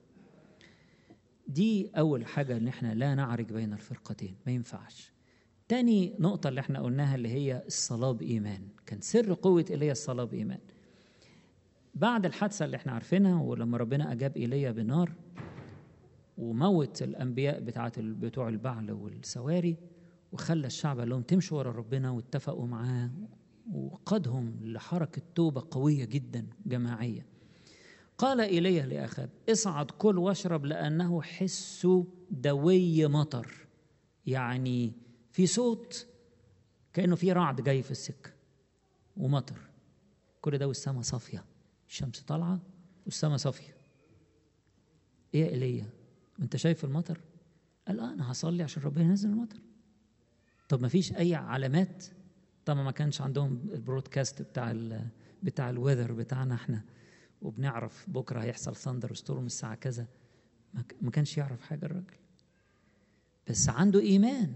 دي أول حاجة إن إحنا لا نعرج بين الفرقتين ما ينفعش تاني نقطة اللي احنا قلناها اللي هي الصلاة بإيمان كان سر قوة إيليا الصلاة بإيمان بعد الحادثة اللي احنا عارفينها ولما ربنا أجاب إيليا بنار وموت الأنبياء بتاعت بتوع البعل والسواري وخلى الشعب قال لهم تمشوا ورا ربنا واتفقوا معاه وقادهم لحركة توبة قوية جدا جماعية قال إيليا لأخاب اصعد كل واشرب لأنه حس دوي مطر يعني في صوت كأنه في رعد جاي في السكة ومطر كل ده والسماء صافية الشمس طالعة والسماء صافية إيه يا إيليا أنت شايف المطر قال آه أنا هصلي عشان ربنا ينزل المطر طب ما فيش أي علامات طبعا ما كانش عندهم البرودكاست بتاع بتاع الويذر بتاعنا احنا وبنعرف بكره هيحصل ثاندر ستورم الساعه كذا ما ك- ما كانش يعرف حاجه الراجل بس عنده ايمان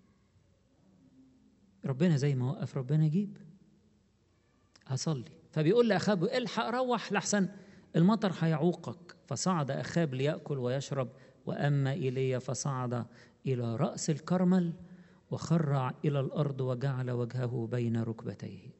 ربنا زي ما وقف ربنا يجيب هصلي فبيقول لاخاب الحق روح لحسن المطر هيعوقك فصعد اخاب لياكل ويشرب واما ايليا فصعد الى راس الكرمل وخر الى الارض وجعل وجهه بين ركبتيه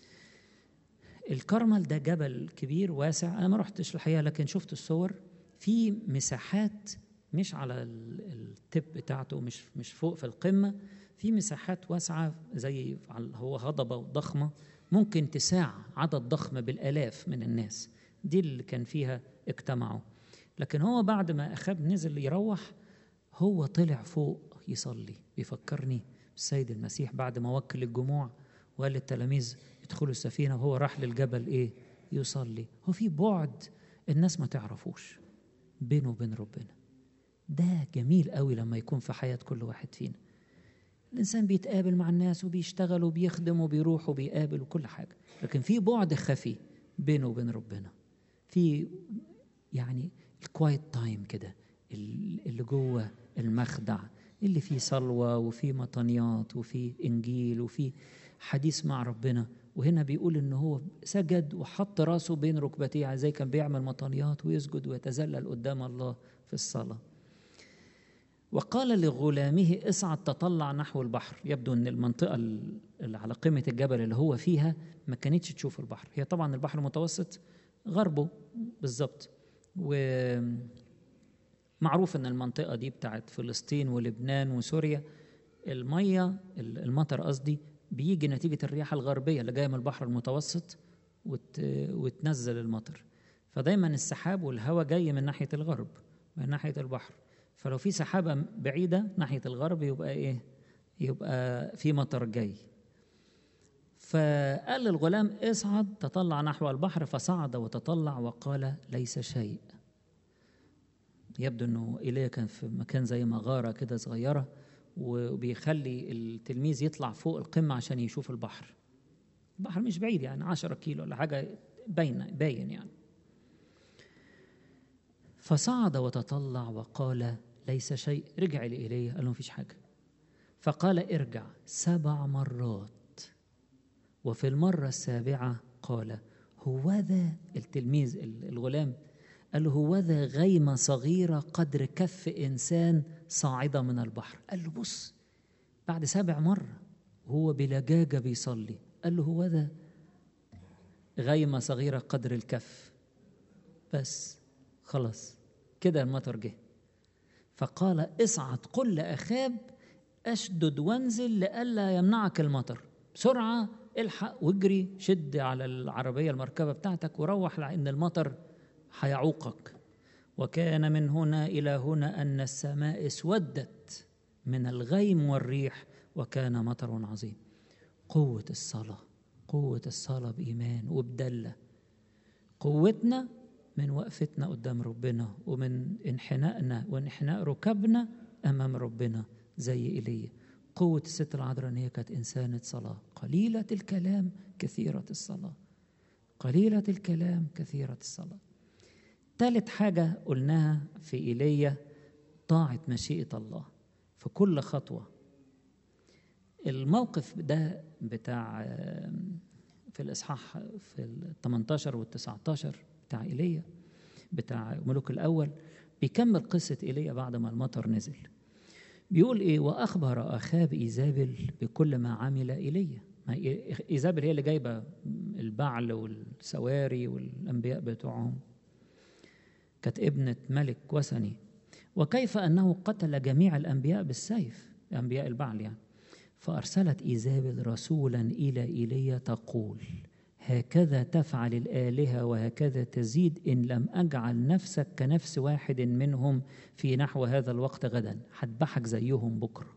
الكرمل ده جبل كبير واسع انا ما رحتش الحقيقه لكن شفت الصور في مساحات مش على ال- التب بتاعته مش مش فوق في القمه في مساحات واسعه زي على- هو هضبه ضخمه ممكن تساع عدد ضخم بالالاف من الناس دي اللي كان فيها اجتمعوا لكن هو بعد ما اخاب نزل يروح هو طلع فوق يصلي بيفكرني بالسيد المسيح بعد ما وكل الجموع وقال للتلاميذ ادخلوا السفينه وهو راح للجبل ايه يصلي هو في بعد الناس ما تعرفوش بينه وبين ربنا ده جميل قوي لما يكون في حياه كل واحد فينا الانسان بيتقابل مع الناس وبيشتغل وبيخدم وبيروح وبيقابل وكل حاجه لكن في بعد خفي بينه وبين ربنا في يعني الكوايت تايم كده ال- اللي جوه المخدع اللي فيه صلوة وفيه مطنيات وفيه إنجيل وفيه حديث مع ربنا وهنا بيقول إن هو سجد وحط راسه بين ركبتيه زي كان بيعمل مطنيات ويسجد ويتذلل قدام الله في الصلاة وقال لغلامه اصعد تطلع نحو البحر يبدو ان المنطقه ال- اللي على قمه الجبل اللي هو فيها ما كانتش تشوف البحر هي طبعا البحر المتوسط غربه بالظبط ومعروف ان المنطقه دي بتاعت فلسطين ولبنان وسوريا الميه ال- المطر قصدي بيجي نتيجه الرياح الغربيه اللي جايه من البحر المتوسط وت... وتنزل المطر فدايما السحاب والهواء جاي من ناحيه الغرب من ناحيه البحر فلو في سحابه بعيده ناحيه الغرب يبقى ايه يبقى في مطر جاي فقال للغلام اصعد تطلع نحو البحر فصعد وتطلع وقال ليس شيء يبدو انه ايليا كان في مكان زي مغاره كده صغيره وبيخلي التلميذ يطلع فوق القمه عشان يشوف البحر البحر مش بعيد يعني 10 كيلو ولا حاجه باين باين يعني فصعد وتطلع وقال ليس شيء رجع لإيليا قال له مفيش حاجة فقال ارجع سبع مرات وفي المرة السابعة قال هوذا التلميذ الغلام قال له هوذا غيمة صغيرة قدر كف إنسان صاعدة من البحر قال له بص بعد سابع مرة هو بلجاجة بيصلي قال له هوذا غيمة صغيرة قدر الكف بس خلاص كده المطر جه فقال اصعد قل لأخاب أشدد وانزل لئلا يمنعك المطر بسرعة الحق واجري شد على العربية المركبة بتاعتك وروح لأن المطر هيعوقك وكان من هنا إلى هنا أن السماء اسودت من الغيم والريح وكان مطر عظيم قوة الصلاة قوة الصلاة بإيمان وبدلة قوتنا من وقفتنا قدام ربنا ومن انحنائنا وانحناء ركبنا امام ربنا زي ايليا قوه الست العذراء ان هي كانت انسانه صلاه قليله الكلام كثيره الصلاه قليله الكلام كثيره الصلاه ثالث حاجه قلناها في ايليا طاعه مشيئه الله في كل خطوه الموقف ده بتاع في الاصحاح في ال 18 وال 19 بتاع ايليا بتاع ملوك الاول بيكمل قصه ايليا بعد ما المطر نزل بيقول ايه واخبر اخاب ايزابل بكل ما عمل ايليا ايزابل هي اللي جايبه البعل والسواري والانبياء بتوعهم كانت ابنه ملك وثني وكيف انه قتل جميع الانبياء بالسيف انبياء البعل يعني فارسلت ايزابل رسولا الى ايليا تقول هكذا تفعل الآلهة وهكذا تزيد إن لم أجعل نفسك كنفس واحد منهم في نحو هذا الوقت غدا هذبحك زيهم بكرة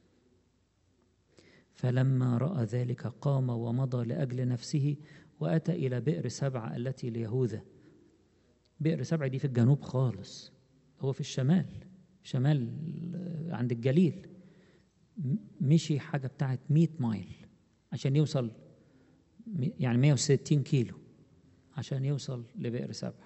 فلما رأى ذلك قام ومضى لأجل نفسه وأتى إلى بئر سبع التي ليهوذا بئر سبع دي في الجنوب خالص هو في الشمال شمال عند الجليل مشي حاجة بتاعت 100 مايل عشان يوصل م- يعني 160 كيلو عشان يوصل لبئر سبع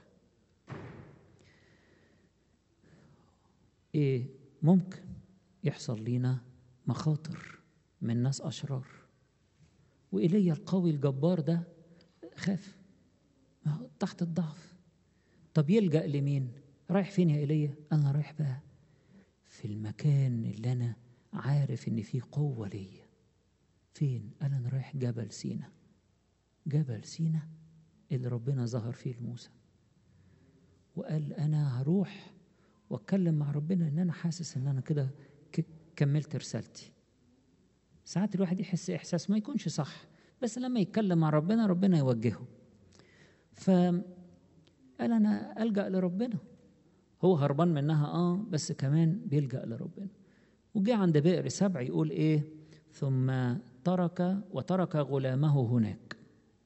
ايه ممكن يحصل لينا مخاطر من ناس اشرار وايليا القوي الجبار ده خاف ما هو تحت الضعف طب يلجأ لمين رايح فين يا ايليا انا رايح بقى في المكان اللي انا عارف ان فيه قوه ليا فين قال انا رايح جبل سينا جبل سينا اللي ربنا ظهر فيه لموسى وقال انا هروح واتكلم مع ربنا ان انا حاسس ان انا كده ك- كملت رسالتي ساعات الواحد يحس احساس ما يكونش صح بس لما يتكلم مع ربنا ربنا يوجهه فقال انا الجا لربنا هو هربان منها اه بس كمان بيلجا لربنا وجه عند بئر سبع يقول ايه ثم ترك وترك غلامه هناك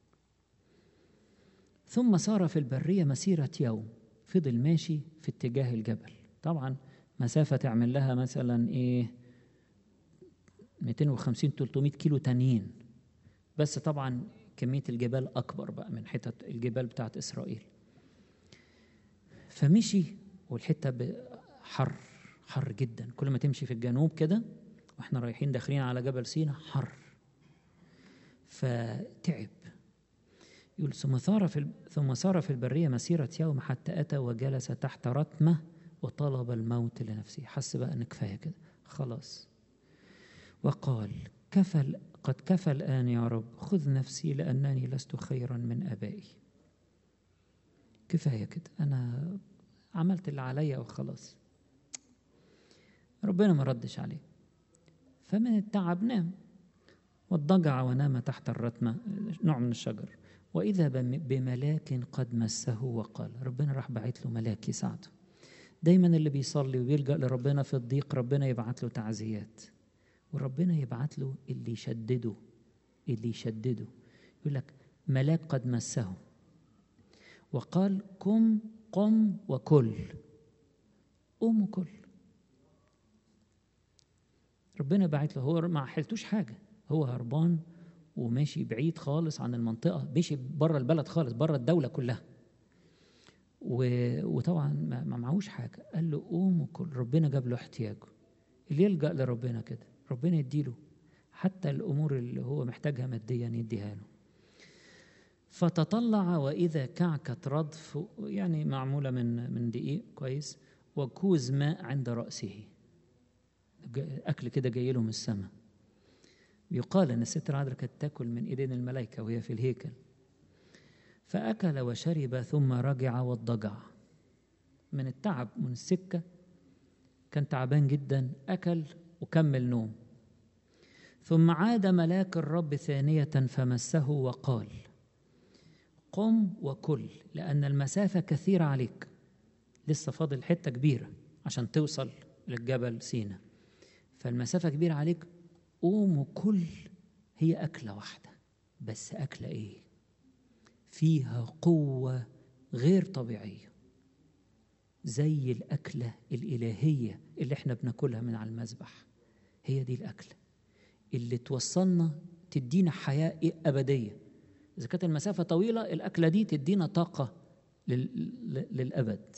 ثم سار في البريه مسيره يوم فضل ماشي في اتجاه الجبل طبعا مسافه تعمل لها مثلا ايه 250 300 كيلو تانيين بس طبعا كميه الجبال اكبر بقى من حتت الجبال بتاعت اسرائيل فمشي والحته ب- حر حر جدا كل ما تمشي في الجنوب كده واحنا رايحين داخلين على جبل سينا حر فتعب يقول ثم سار في ال- ثم سار في البريه مسيره يوم حتى اتى وجلس تحت رتمه وطلب الموت لنفسه حس بقى ان كفايه كده خلاص وقال كفى ال- قد كفى الان يا رب خذ نفسي لانني لست خيرا من ابائي كفايه كده انا عملت اللي عليا وخلاص ربنا ما ردش عليه فمن التعب نام واضطجع ونام تحت الرتمة نوع من الشجر وإذا بم- بملاك قد مسه وقال ربنا راح بعت له ملاك يساعده دايما اللي بيصلي وبيلجأ لربنا في الضيق ربنا يبعت له تعزيات وربنا يبعت له اللي يشدده اللي يشدده يقول لك ملاك قد مسه وقال قم قم وكل قوم وكل ربنا بعت له هو ما حلتوش حاجه هو هربان وماشي بعيد خالص عن المنطقه مشي بره البلد خالص بره الدوله كلها و... وطبعا ما ما معهوش حاجه قال له قوم وكل ربنا جاب له احتياجه اللي يلجا لربنا كده ربنا يديله حتى الامور اللي هو محتاجها ماديا يديها له فتطلع واذا كعكه ردف يعني معموله من من دقيق كويس وكوز ماء عند راسه جا- اكل كده جاي له من السماء يقال ان الست العذراء كانت تاكل من ايدين الملائكه وهي في الهيكل فاكل وشرب ثم رجع واضطجع من التعب من السكه كان تعبان جدا اكل وكمل نوم ثم عاد ملاك الرب ثانيه فمسه وقال قم وكل لان المسافه كثيره عليك لسه فاضل حته كبيره عشان توصل للجبل سينا فالمسافة كبيرة عليك قوم وكل هي أكلة واحدة بس أكلة إيه؟ فيها قوة غير طبيعية زي الأكلة الإلهية اللي احنا بناكلها من على المذبح هي دي الأكلة اللي توصلنا تدينا حياة إيه أبدية إذا كانت المسافة طويلة الأكلة دي تدينا طاقة لل- للأبد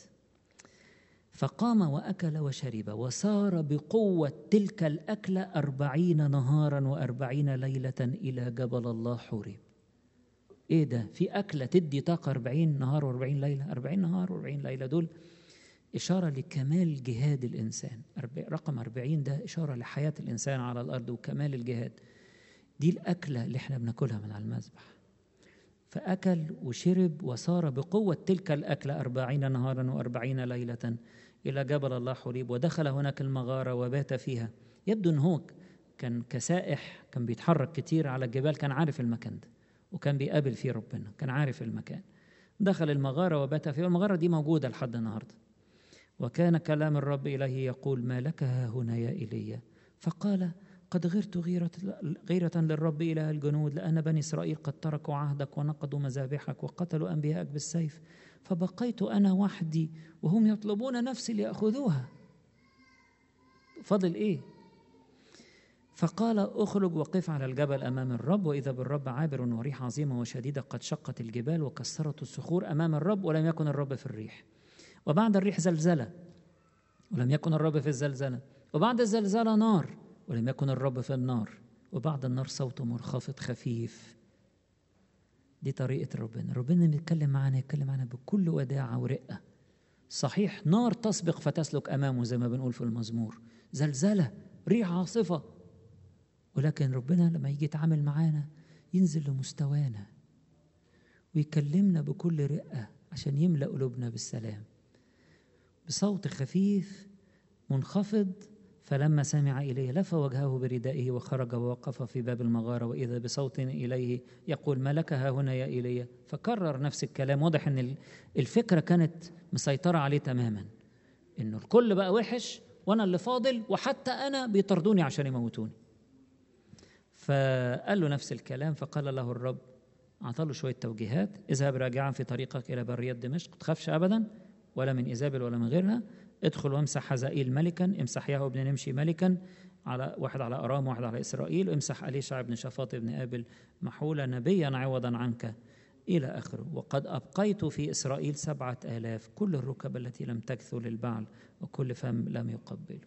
فقام وأكل وشرب وسار بقوة تلك الأكلة أربعين نهارا وأربعين ليلة إلى جبل الله حوريب إيه ده في أكلة تدي طاقة أربعين نهار وأربعين ليلة أربعين نهار وأربعين ليلة دول إشارة لكمال جهاد الإنسان أربع- رقم أربعين ده إشارة لحياة الإنسان على الأرض وكمال الجهاد دي الأكلة اللي احنا بناكلها من على المذبح فأكل وشرب وسار بقوة تلك الأكلة أربعين نهارا وأربعين ليلة إلى جبل الله حريب ودخل هناك المغارة وبات فيها يبدو أن هو كان كسائح كان بيتحرك كتير على الجبال كان عارف المكان ده وكان بيقابل فيه ربنا كان عارف المكان دخل المغارة وبات فيها المغارة دي موجودة لحد النهاردة وكان كلام الرب إليه يقول ما لك ها هنا يا إيليا فقال قد غرت غيرة, غيرة للرب إله الجنود لأن بني إسرائيل قد تركوا عهدك ونقضوا مذابحك وقتلوا أنبياءك بالسيف فبقيت أنا وحدي وهم يطلبون نفسي ليأخذوها فضل إيه فقال اخرج وقف على الجبل امام الرب واذا بالرب عابر وريح عظيمه وشديده قد شقت الجبال وكسرت الصخور امام الرب ولم يكن الرب في الريح وبعد الريح زلزله ولم يكن الرب في الزلزله وبعد الزلزله نار ولم يكن الرب في النار وبعد النار صوت منخفض خفيف دي طريقة ربنا ربنا بيتكلم معانا يتكلم معانا بكل وداعة ورقة صحيح نار تسبق فتسلك أمامه زي ما بنقول في المزمور زلزلة ريح عاصفة ولكن ربنا لما يجي يتعامل معانا ينزل لمستوانا ويكلمنا بكل رقة عشان يملأ قلوبنا بالسلام بصوت خفيف منخفض فلما سمع إليه لف وجهه بردائه وخرج ووقف في باب المغارة وإذا بصوت إليه يقول ما لك ها هنا يا إيليا فكرر نفس الكلام واضح أن الفكرة كانت مسيطرة عليه تماما أنه الكل بقى وحش وأنا اللي فاضل وحتى أنا بيطردوني عشان يموتوني فقال له نفس الكلام فقال له الرب أعطاه شوية توجيهات اذهب راجعا في طريقك إلى برية دمشق تخافش أبدا ولا من إيزابل ولا من غيرها ادخل وامسح حزائيل ملكا امسح ياهو بن نمشي ملكا على واحد على أرام واحد على إسرائيل وامسح أليشع بن شفاط بن آبل محولة نبيا عوضا عنك إلى آخره وقد أبقيت في إسرائيل سبعة آلاف كل الركب التي لم تكثو للبعل وكل فم لم يقبله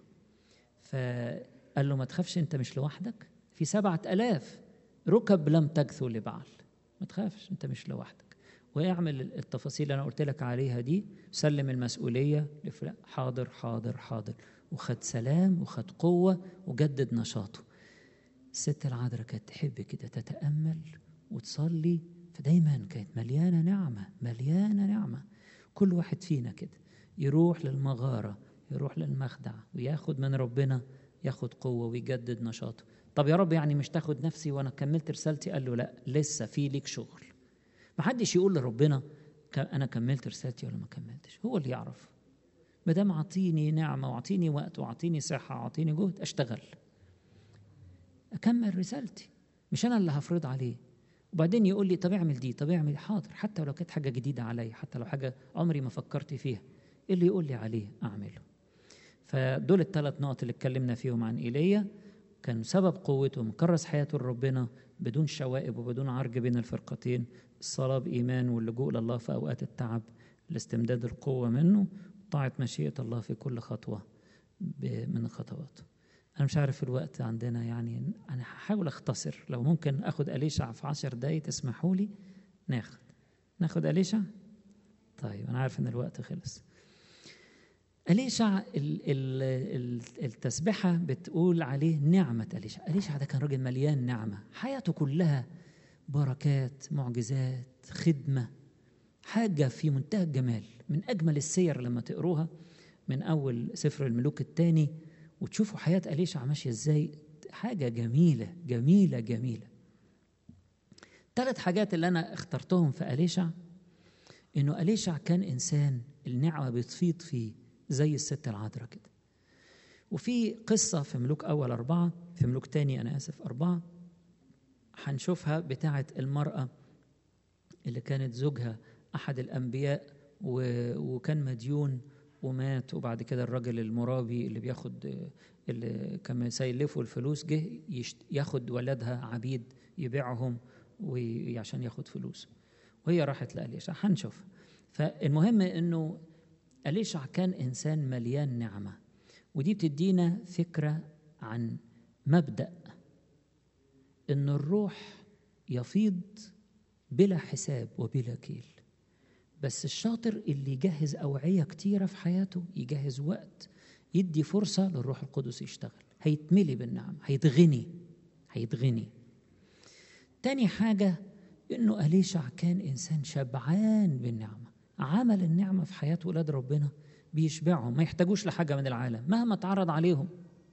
فقال له ما تخافش أنت مش لوحدك في سبعة آلاف ركب لم تكثو لبعل ما تخافش أنت مش لوحدك واعمل التفاصيل اللي انا قلت لك عليها دي سلم المسؤوليه لفلان حاضر حاضر حاضر وخد سلام وخد قوه وجدد نشاطه الست العذراء كانت تحب كده تتامل وتصلي فدايما كانت مليانه نعمه مليانه نعمه كل واحد فينا كده يروح للمغاره يروح للمخدع وياخد من ربنا ياخد قوه ويجدد نشاطه طب يا رب يعني مش تاخد نفسي وانا كملت رسالتي قال له لا لسه في ليك شغل ما حدش يقول لربنا انا كملت رسالتي ولا ما كملتش هو اللي يعرف ما دام عطيني نعمه وعطيني وقت وعطيني صحه وعطيني جهد اشتغل اكمل رسالتي مش انا اللي هفرض عليه وبعدين يقول لي طب اعمل دي طب اعمل حاضر حتى لو كانت حاجه جديده عليا حتى لو حاجه عمري ما فكرت فيها ايه اللي يقول لي عليه اعمله فدول الثلاث نقط اللي اتكلمنا فيهم عن ايليا كان سبب قوته مكرس حياته لربنا بدون شوائب وبدون عرج بين الفرقتين الصلاة بإيمان واللجوء لله في أوقات التعب لاستمداد القوة منه طاعة مشيئة الله في كل خطوة من خطواته أنا مش عارف الوقت عندنا يعني أنا هحاول أختصر لو ممكن أخد أليشع في عشر دقايق تسمحوا لي ناخد ناخد أليشع طيب أنا عارف إن الوقت خلص أليشع التسبحة بتقول عليه نعمة أليشع أليشع ده كان راجل مليان نعمة حياته كلها بركات معجزات خدمة حاجة في منتهى الجمال من أجمل السير لما تقروها من أول سفر الملوك الثاني وتشوفوا حياة أليشع ماشية إزاي حاجة جميلة جميلة جميلة ثلاث حاجات اللي أنا اخترتهم في أليشع إنه أليشع كان إنسان النعمة بتفيض فيه زي الست العذراء كده وفي قصة في ملوك أول أربعة في ملوك تاني أنا آسف أربعة هنشوفها بتاعة المرأة اللي كانت زوجها أحد الأنبياء وكان مديون ومات وبعد كده الراجل المرابي اللي بياخد اللي كان سيلفه الفلوس جه ياخد ولادها عبيد يبيعهم عشان ياخد فلوس وهي راحت لأليشع هنشوف فالمهم انه أليشع كان إنسان مليان نعمة ودي بتدينا فكرة عن مبدأ ان الروح يفيض بلا حساب وبلا كيل بس الشاطر اللي يجهز اوعيه كتيره في حياته يجهز وقت يدي فرصه للروح القدس يشتغل هيتملي بالنعم هيتغني هيتغني تاني حاجه انه اليشع كان انسان شبعان بالنعمه عمل النعمه في حياه ولاد ربنا بيشبعهم ما يحتاجوش لحاجه من العالم مهما اتعرض عليهم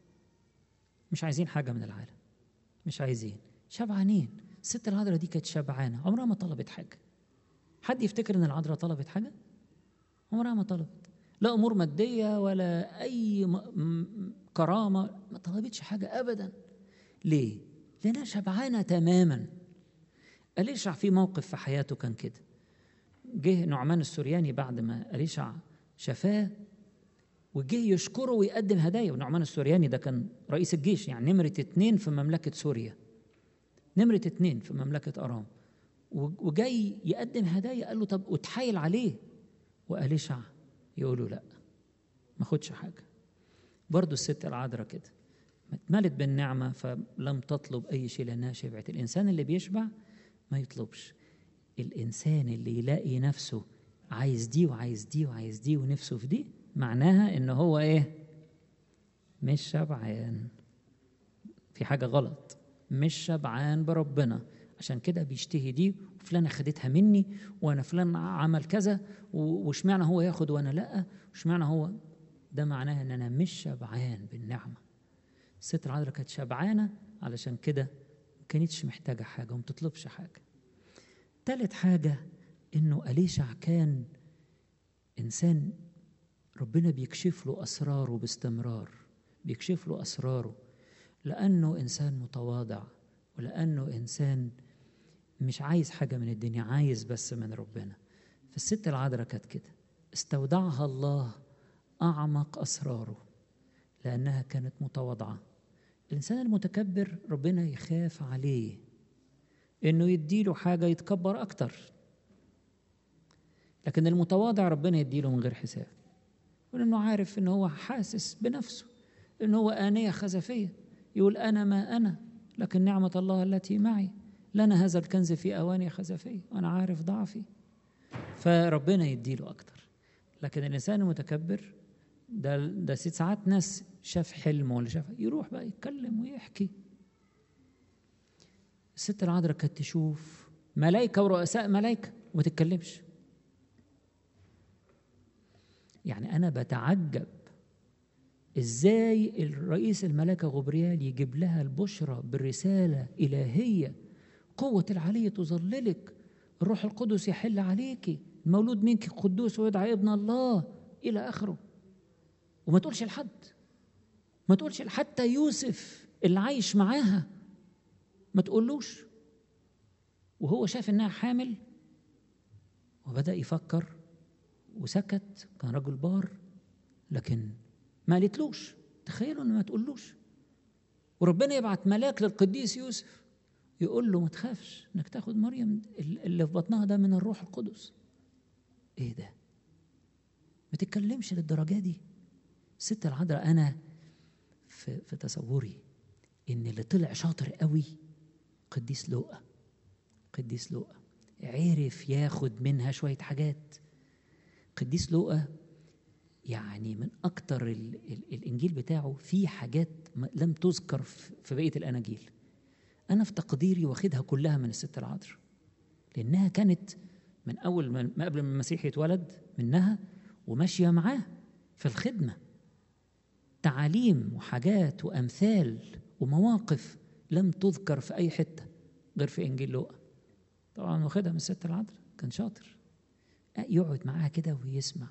مش عايزين حاجه من العالم مش عايزين شبعانين الست العذراء دي كانت شبعانه عمرها ما طلبت حاجه حد يفتكر ان العذراء طلبت حاجه عمرها ما طلبت لا امور ماديه ولا اي م... م... كرامه ما طلبتش حاجه ابدا ليه لانها شبعانه تماما أليشع في موقف في حياته كان كده جه نعمان السورياني بعد ما أليشع شفاه وجه يشكره ويقدم هدايا ونعمان السورياني ده كان رئيس الجيش يعني نمرة اتنين في مملكة سوريا نمرة اتنين في مملكة أرام وجاي يقدم هدايا قال له طب وتحايل عليه وأليشع يقول له لا ما خدش حاجة برضه الست العذراء كده اتملت بالنعمة فلم تطلب أي شيء لأنها شبعت الإنسان اللي بيشبع ما يطلبش الإنسان اللي يلاقي نفسه عايز دي وعايز دي وعايز دي ونفسه في دي معناها إن هو إيه مش شبعان في حاجة غلط مش شبعان بربنا عشان كده بيشتهي دي وفلانة خدتها مني وانا فلان عمل كذا واشمعنى هو ياخد وانا لا واشمعنى هو ده معناه ان انا مش شبعان بالنعمه الست العذراء كانت شبعانه علشان كده ما كانتش محتاجه حاجه وما تطلبش حاجه تالت حاجه انه اليشع كان انسان ربنا بيكشف له اسراره باستمرار بيكشف له اسراره لانه انسان متواضع ولانه انسان مش عايز حاجه من الدنيا عايز بس من ربنا فالست العذراء كانت كده استودعها الله اعمق اسراره لانها كانت متواضعه الانسان المتكبر ربنا يخاف عليه انه يديله حاجه يتكبر اكتر لكن المتواضع ربنا يديله من غير حساب ولانه عارف ان هو حاسس بنفسه ان هو انيه خزفيه يقول انا ما انا لكن نعمه الله التي معي لنا هذا الكنز في اواني خزفيه وانا عارف ضعفي فربنا يديله اكتر لكن الانسان المتكبر ده ده ساعات ناس شاف حلم ولا شاف يروح بقى يتكلم ويحكي الست العذراء كانت تشوف ملائكة ورؤساء ملائكة وما تتكلمش يعني أنا بتعجب إزاي الرئيس الملائكة غبريال يجيب لها البشرى بالرسالة إلهية قوة العلي تظللك الروح القدس يحل عليك المولود منك قدوس ويدعى ابن الله إلى آخره وما تقولش لحد ما تقولش حتى يوسف اللي عايش معاها ما تقولوش وهو شاف انها حامل وبدا يفكر وسكت كان رجل بار لكن ما قالتلوش تخيلوا ان ما تقولوش وربنا يبعت ملاك للقديس يوسف يقول له ما تخافش انك تاخد مريم اللي في بطنها ده من الروح القدس ايه ده ما تتكلمش للدرجه دي الست العذراء انا في, في تصوري ان اللي طلع شاطر قوي قديس لوقا قديس لوقا عرف ياخد منها شويه حاجات قديس لوقا يعني من اكتر ال ال الانجيل بتاعه فيه حاجات لم تذكر في بقيه الاناجيل انا في تقديري واخدها كلها من الست العذراء لانها كانت من اول ما قبل ما المسيح يتولد منها وماشيه معاه في الخدمه تعاليم وحاجات وامثال ومواقف لم تذكر في اي حته غير في انجيل لوقا طبعا واخدها من الست العذراء كان شاطر يقعد معاها كده ويسمع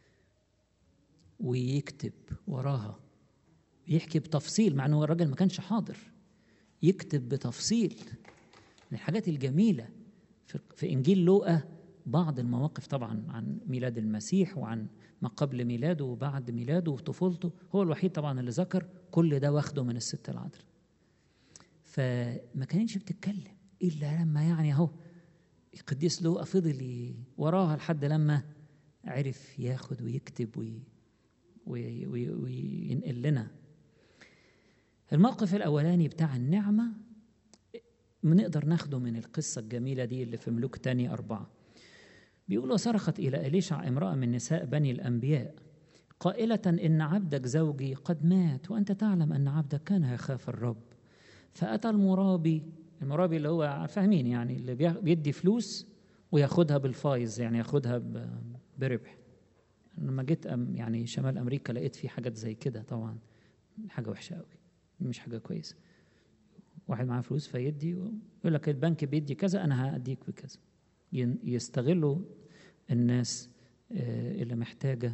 ويكتب وراها يحكي بتفصيل مع انه الراجل ما كانش حاضر يكتب بتفصيل من الحاجات الجميله في انجيل لوقا بعض المواقف طبعا عن ميلاد المسيح وعن ما قبل ميلاده وبعد ميلاده وطفولته هو الوحيد طبعا اللي ذكر كل ده واخده من الست العذراء فما كانتش بتتكلم الا لما يعني اهو القديس لوقا فضل وراها لحد لما عرف ياخد ويكتب وي وي وي وينقل لنا الموقف الاولاني بتاع النعمه بنقدر ناخده من القصه الجميله دي اللي في ملوك تاني اربعه بيقول وصرخت إلى إليشع امرأة من نساء بني الأنبياء قائلة إن عبدك زوجي قد مات وأنت تعلم أن عبدك كان يخاف الرب فأتى المرابي المرابي اللي هو فاهمين يعني اللي بيدي فلوس وياخدها بالفايز يعني ياخدها بربح لما جيت أم يعني شمال أمريكا لقيت في حاجات زي كده طبعا حاجة وحشة قوي مش حاجة كويسة واحد معاه فلوس فيدي يقول لك البنك بيدي كذا أنا هأديك بكذا يستغلوا الناس اللي محتاجة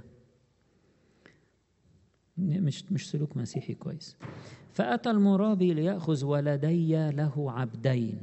مش مش سلوك مسيحي كويس فأتى المرابي ليأخذ ولدي له عبدين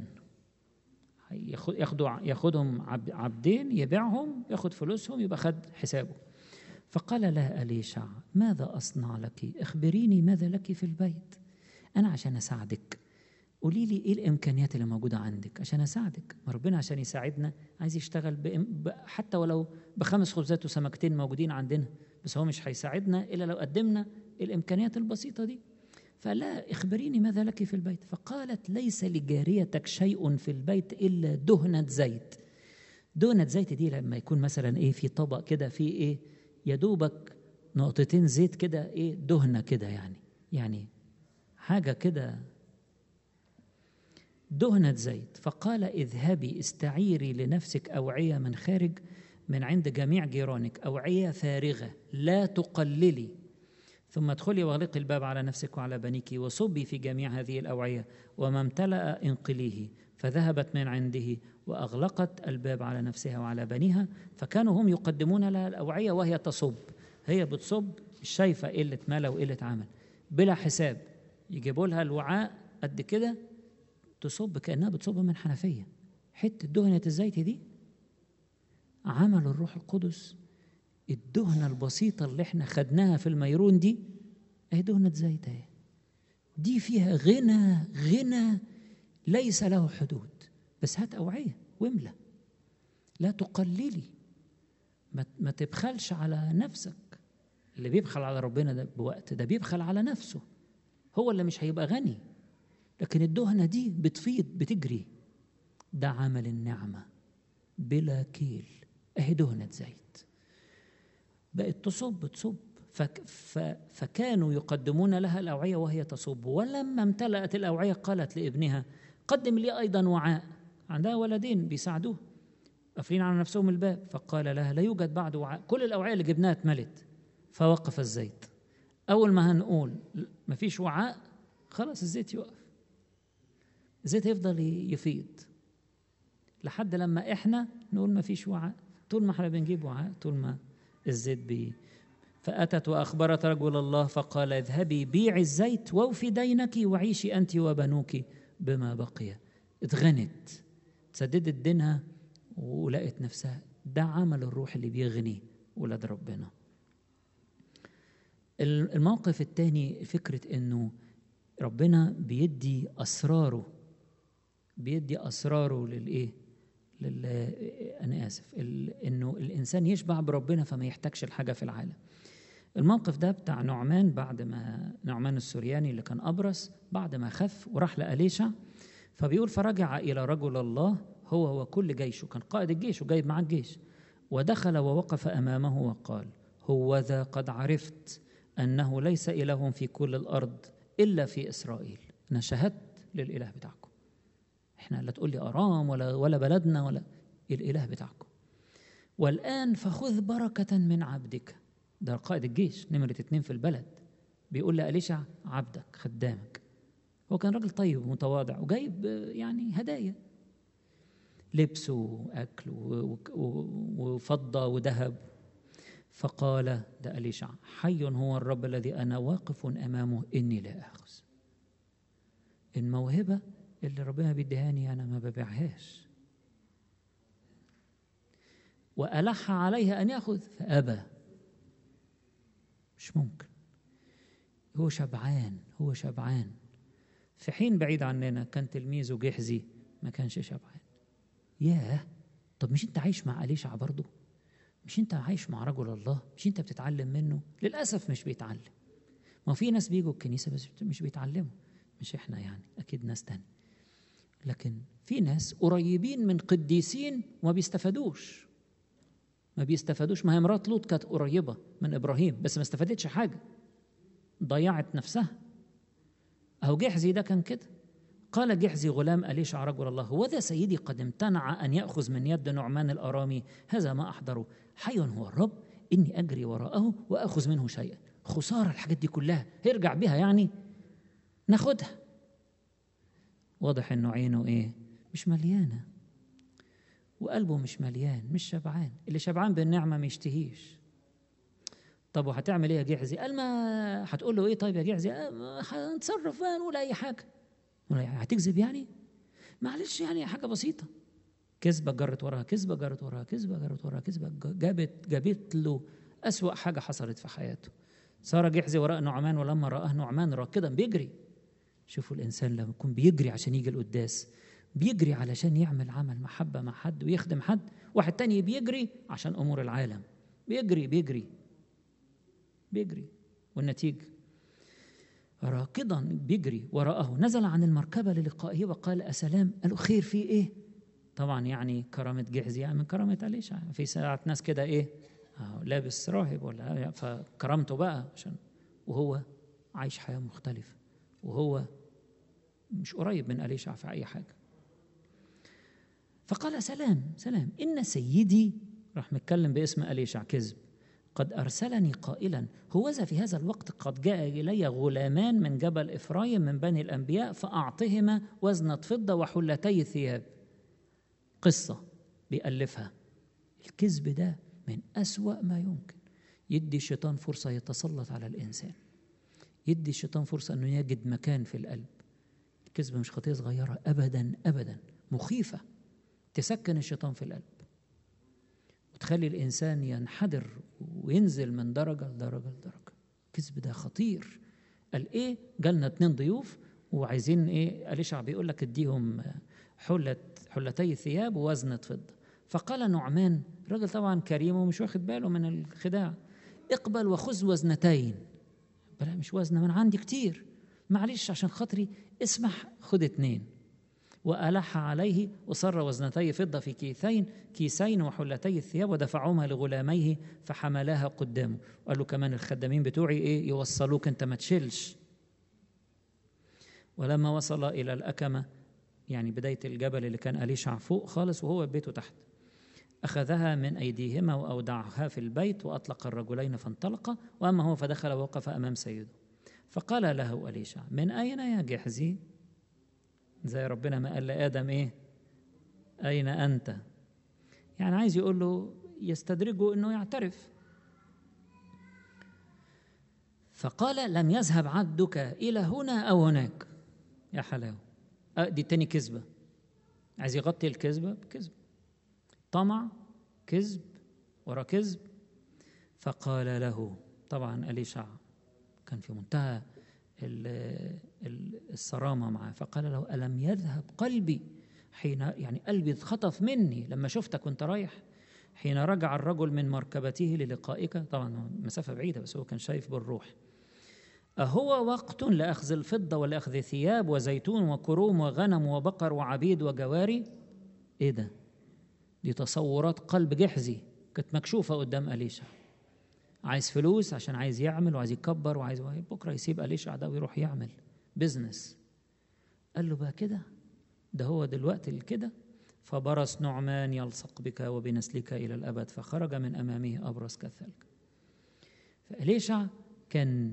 ياخدوا ياخدهم عبدين يبيعهم ياخد فلوسهم يبقى خد حسابه فقال لها أليشع ماذا أصنع لك اخبريني ماذا لك في البيت أنا عشان أساعدك قولي لي إيه الإمكانيات اللي موجودة عندك عشان أساعدك ما ربنا عشان يساعدنا عايز يشتغل بإم... ب... حتى ولو بخمس خبزات وسمكتين موجودين عندنا بس هو مش هيساعدنا إلا لو قدمنا الإمكانيات البسيطة دي فلا اخبريني ماذا لك في البيت فقالت ليس لجاريتك شيء في البيت إلا دهنة زيت دهنة زيت دي لما يكون مثلا إيه في طبق كده فيه إيه يا دوبك نقطتين زيت كده إيه دهنة كده يعني يعني حاجة كده دهنة زيت فقال اذهبي استعيري لنفسك أوعية من خارج من عند جميع جيرانك أوعية فارغة لا تقللي ثم ادخلي واغلقي الباب على نفسك وعلى بنيك وصبي في جميع هذه الأوعية وما امتلأ انقليه فذهبت من عنده وأغلقت الباب على نفسها وعلى بنيها فكانوا هم يقدمون لها الأوعية وهي تصب هي بتصب مش شايفة قلة ملا وقلة عمل بلا حساب يجيبوا لها الوعاء قد كده تصب كأنها بتصب من حنفية حتة دهنة الزيت دي عمل الروح القدس الدهنة البسيطة اللي احنا خدناها في الميرون دي اهي دهنة زيت اهي دي فيها غنى غنى ليس له حدود بس هات أوعية واملى لا تقللي ما, ما تبخلش على نفسك اللي بيبخل على ربنا ده بوقت ده بيبخل على نفسه هو اللي مش هيبقى غني لكن الدهنة دي بتفيض بتجري ده عمل النعمة بلا كيل اهي دهنة زيت بقت تصب تصب فك ف فكانوا يقدمون لها الأوعية وهي تصب ولما امتلأت الأوعية قالت لابنها قدم لي أيضا وعاء عندها ولدين بيساعدوه قافلين على نفسهم الباب فقال لها لا يوجد بعد وعاء كل الأوعية اللي جبناها اتملت فوقف الزيت أول ما هنقول مفيش وعاء خلاص الزيت يقف الزيت هيفضل يفيض لحد لما احنا نقول مفيش وعاء طول ما احنا بنجيب وعاء طول ما الزيت بي فأتت وأخبرت رجل الله فقال اذهبي بيعي الزيت واوفي دينك وعيشي أنت وبنوك بما بقي اتغنت سددت دينها ولقت نفسها ده عمل الروح اللي بيغني ولاد ربنا الموقف الثاني فكرة انه ربنا بيدي اسراره بيدي اسراره للايه لل انا اسف ال... انه الانسان يشبع بربنا فما يحتاجش الحاجه في العالم الموقف ده بتاع نعمان بعد ما نعمان السورياني اللي كان ابرص بعد ما خف وراح لاليشع فبيقول فرجع الى رجل الله هو وكل جيشه كان قائد الجيش وجايب معاه الجيش ودخل ووقف امامه وقال هو ذا قد عرفت انه ليس اله في كل الارض الا في اسرائيل انا شهدت للاله بتاعكم احنا لا تقول لي ارام ولا ولا بلدنا ولا الاله بتاعكم والان فخذ بركه من عبدك ده قائد الجيش نمرة اتنين في البلد بيقول لأليشع عبدك خدامك هو كان راجل طيب ومتواضع وجايب يعني هدايا لبس وأكل وفضة وذهب فقال ده أليشع حي هو الرب الذي أنا واقف أمامه إني لا آخذ الموهبة اللي ربنا بيديهاني أنا ما ببيعهاش وألح عليها أن يأخذ فأبى مش ممكن هو شبعان هو شبعان في حين بعيد عننا كان تلميذه جحزي ما كانش شبعان ياه طب مش انت عايش مع أليشع برضه مش انت عايش مع رجل الله مش انت بتتعلم منه للأسف مش بيتعلم ما في ناس بيجوا الكنيسة بس مش بيتعلموا مش احنا يعني أكيد ناس تاني لكن في ناس قريبين من قديسين وما بيستفادوش ما بيستفادوش ما هي مرات لوط كانت قريبه من ابراهيم بس ما استفادتش حاجه ضيعت نفسها اهو جحزي ده كان كده قال جحزي غلام أليشع رجل الله هو ذا سيدي قد امتنع أن يأخذ من يد نعمان الأرامي هذا ما أحضره حي هو الرب إني أجري وراءه وأخذ منه شيئا خسارة الحاجات دي كلها هيرجع بها يعني ناخدها واضح إنه عينه إيه مش مليانة وقلبه مش مليان مش شبعان اللي شبعان بالنعمه ما يشتهيش طب وهتعمل ايه يا جحزي قال ما هتقول له ايه طيب يا جحزي هنتصرف بقى نقول اي حاجه هتكذب يعني معلش يعني حاجه بسيطه كذبه جرت وراها كذبه جرت وراها كذبه جرت وراها كذبه جابت جابت له أسوأ حاجة حصلت في حياته سار جحزي وراء نعمان ولما رآه نعمان راكدا بيجري شوفوا الإنسان لما يكون بيجري عشان يجي القداس بيجري علشان يعمل عمل محبة مع حد ويخدم حد واحد تاني بيجري عشان أمور العالم بيجري بيجري بيجري والنتيجة راكضا بيجري وراءه نزل عن المركبة للقائه وقال أسلام قالوا خير في إيه طبعا يعني كرامة جحزي يعني من كرامة أليشع في ساعة ناس كده إيه آه لابس راهب ولا فكرامته بقى عشان وهو عايش حياة مختلفة وهو مش قريب من أليشع في أي حاجة فقال سلام سلام إن سيدي راح متكلم باسم أليشع كذب قد أرسلني قائلا هوذا في هذا الوقت قد جاء إلي غلامان من جبل إفرايم من بني الأنبياء فأعطهما وزنة فضة وحلتي ثياب قصة بيألفها الكذب ده من أسوأ ما يمكن يدي الشيطان فرصة يتسلط على الإنسان يدي الشيطان فرصة أنه يجد مكان في القلب الكذب مش خطية صغيرة أبدا أبدا مخيفة تسكن الشيطان في القلب وتخلي الإنسان ينحدر وينزل من درجة لدرجة لدرجة الكذب ده خطير قال إيه جالنا اتنين ضيوف وعايزين إيه أليشع بيقول لك اديهم حلة حلتي ثياب ووزنة فضة فقال نعمان الراجل طبعا كريم ومش واخد باله من الخداع اقبل وخذ وزنتين بلا مش وزنة من عندي كتير معلش عشان خاطري اسمح خد اتنين وألح عليه وصر وزنتي فضة في كيسين كيسين وحلتي الثياب ودفعهما لغلاميه فحملاها قدامه وقال له كمان الخدامين بتوعي ايه يوصلوك انت ما تشيلش ولما وصل إلى الأكمة يعني بداية الجبل اللي كان أليشع فوق خالص وهو بيته تحت أخذها من أيديهما وأودعها في البيت وأطلق الرجلين فانطلقا وأما هو فدخل ووقف أمام سيده فقال له أليشع من أين يا جحزي زي ربنا ما قال لآدم إيه أين أنت يعني عايز يقول له يستدرجه أنه يعترف فقال لم يذهب عبدك إلى هنا أو هناك يا حلاوة أه دي تاني كذبة عايز يغطي الكذبة بكذب طمع كذب ورا كذب فقال له طبعا أليشع كان في منتهى الصرامة معه فقال له ألم يذهب قلبي حين يعني قلبي اتخطف مني لما شفتك وانت رايح حين رجع الرجل من مركبته للقائك طبعا مسافة بعيدة بس هو كان شايف بالروح أهو وقت لأخذ الفضة ولأخذ ثياب وزيتون وكروم وغنم وبقر وعبيد وجواري إيه ده؟ دي تصورات قلب جحزي كانت مكشوفة قدام أليشع عايز فلوس عشان عايز يعمل وعايز يكبر وعايز بكرة يسيب أليشع ده ويروح يعمل بزنس قال له بقى كده ده هو دلوقتي كده فبرص نعمان يلصق بك وبنسلك إلى الأبد فخرج من أمامه أبرص كالثلج فأليشع كان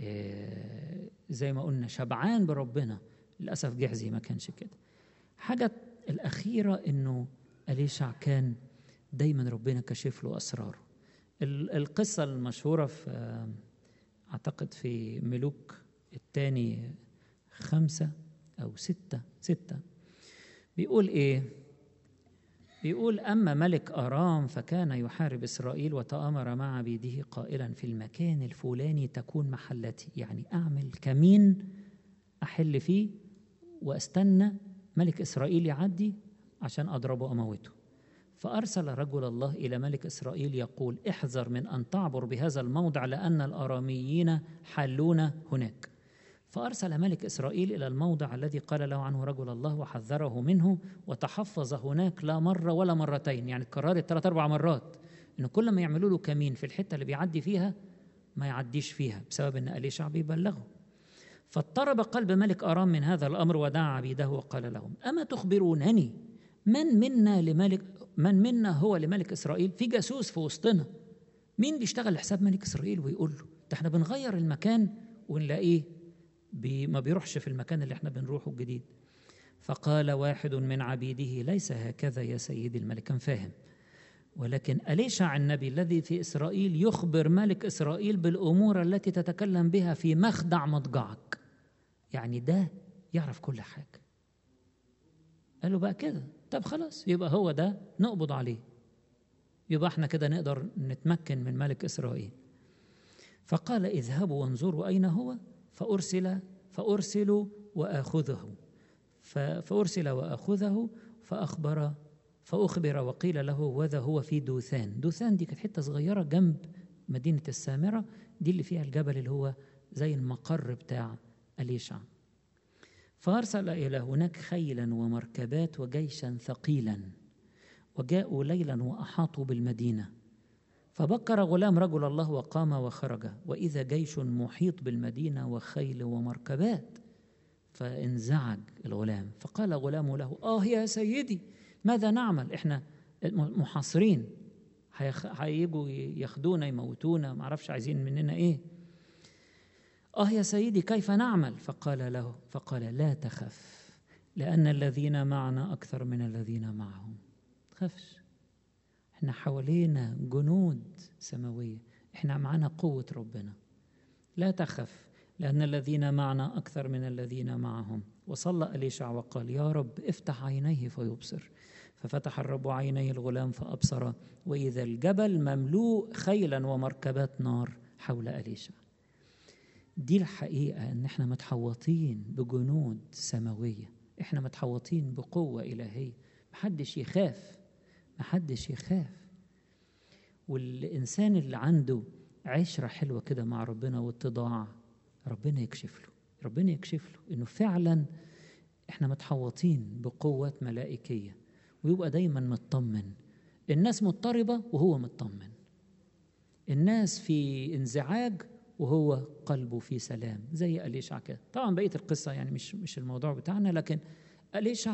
زي ما قلنا شبعان بربنا للأسف جحزي ما كانش كده حاجة الأخيرة إنه أليشع كان دايما ربنا كشف له أسراره القصة المشهورة في أعتقد في ملوك الثاني خمسة أو ستة ستة بيقول إيه بيقول أما ملك أرام فكان يحارب إسرائيل وتآمر مع عبيده قائلا في المكان الفلاني تكون محلتي يعني أعمل كمين أحل فيه وأستنى ملك إسرائيل يعدي عشان أضربه وأموته فأرسل رجل الله إلى ملك إسرائيل يقول احذر من أن تعبر بهذا الموضع لأن الأراميين حلون هناك فأرسل ملك إسرائيل إلى الموضع الذي قال له عنه رجل الله وحذره منه وتحفظ هناك لا مرة ولا مرتين يعني اتكررت ثلاث أربع مرات إن كل ما يعملوا له كمين في الحتة اللي بيعدي فيها ما يعديش فيها بسبب إن أليشع بيبلغه فاضطرب قلب ملك أرام من هذا الأمر ودعا عبيده وقال لهم أما تخبرونني من منا لملك من منا هو لملك إسرائيل في جاسوس في وسطنا مين بيشتغل لحساب ملك إسرائيل ويقول له ده احنا بنغير المكان ونلاقيه بي ما بيروحش في المكان اللي احنا بنروحه الجديد فقال واحد من عبيده ليس هكذا يا سيدي الملك كان فاهم ولكن أليشع النبي الذي في إسرائيل يخبر ملك إسرائيل بالأمور التي تتكلم بها في مخدع مضجعك يعني ده يعرف كل حاجة قال له بقى كده طب خلاص يبقى هو ده نقبض عليه يبقى احنا كده نقدر نتمكن من ملك إسرائيل فقال اذهبوا وانظروا أين هو فأرسل فأرسل وآخذه فأرسل وآخذه فأخبر فأخبر وقيل له وذا هو في دوثان دوثان دي كانت حتة صغيرة جنب مدينة السامرة دي اللي فيها الجبل اللي هو زي المقر بتاع أليشع فأرسل إلى هناك خيلا ومركبات وجيشا ثقيلا وجاءوا ليلا وأحاطوا بالمدينة فبكر غلام رجل الله وقام وخرج وإذا جيش محيط بالمدينة وخيل ومركبات فانزعج الغلام فقال غلام له آه يا سيدي ماذا نعمل إحنا محاصرين هيجوا ياخدونا يموتونا ما اعرفش عايزين مننا ايه اه يا سيدي كيف نعمل فقال له فقال لا تخف لان الذين معنا اكثر من الذين معهم تخافش احنا حوالينا جنود سماويه احنا معنا قوه ربنا لا تخف لان الذين معنا اكثر من الذين معهم وصلى اليشع وقال يا رب افتح عينيه فيبصر ففتح الرب عيني الغلام فأبصر وإذا الجبل مملوء خيلا ومركبات نار حول أليشع دي الحقيقة إن إحنا متحوطين بجنود سماوية إحنا متحوطين بقوة إلهية محدش يخاف محدش يخاف والإنسان اللي عنده عشرة حلوة كده مع ربنا واتضاع ربنا يكشف له ربنا يكشف له إنه فعلا إحنا متحوطين بقوات ملائكية ويبقى دايما مطمن الناس مضطربة وهو مطمن الناس في انزعاج وهو قلبه في سلام زي أليشع كده طبعا بقية القصة يعني مش مش الموضوع بتاعنا لكن أليشع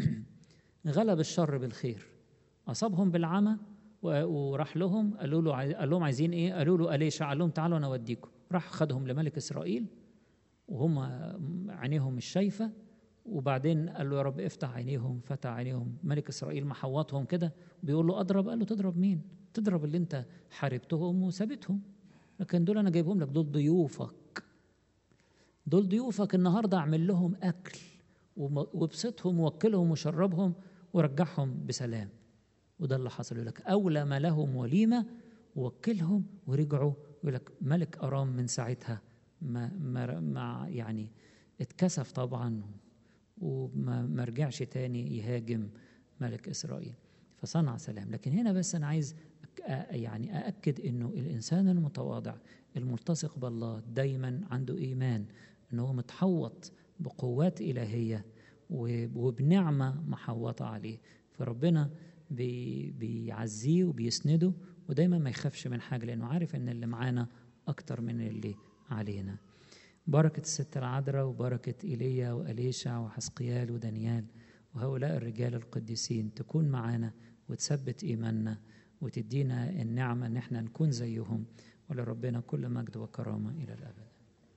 غلب الشر بالخير أصابهم بالعمى وراح لهم قالوا له قال لهم عايزين ايه؟ قالوا له أليشع قال لهم تعالوا انا اوديكم راح خدهم لملك اسرائيل وهم عينيهم مش شايفه وبعدين قال له يا رب افتح عينيهم فتح عينيهم ملك اسرائيل محوطهم كده بيقول له اضرب قال له تضرب مين تضرب اللي انت حاربتهم وسابتهم لكن دول انا جايبهم لك دول ضيوفك دول ضيوفك النهارده اعمل لهم اكل وابسطهم ووكلهم وشربهم ورجعهم بسلام وده اللي حصل يقول لك اولى ما لهم وليمه ووكلهم ورجعوا يقول لك ملك ارام من ساعتها ما, ما, ما يعني اتكسف طبعا وما رجعش تاني يهاجم ملك إسرائيل فصنع سلام لكن هنا بس أنا عايز يعني أأكد أنه الإنسان المتواضع الملتصق بالله دايما عنده إيمان أنه متحوط بقوات إلهية وبنعمة محوطة عليه فربنا بي بيعزيه وبيسنده ودايما ما يخافش من حاجة لأنه عارف أن اللي معانا أكتر من اللي علينا بركة الست العذراء وبركة إيليا وأليشع وحسقيال ودانيال وهؤلاء الرجال القديسين تكون معانا وتثبت إيماننا وتدينا النعمة إن احنا نكون زيهم ولربنا كل مجد وكرامة إلى الأبد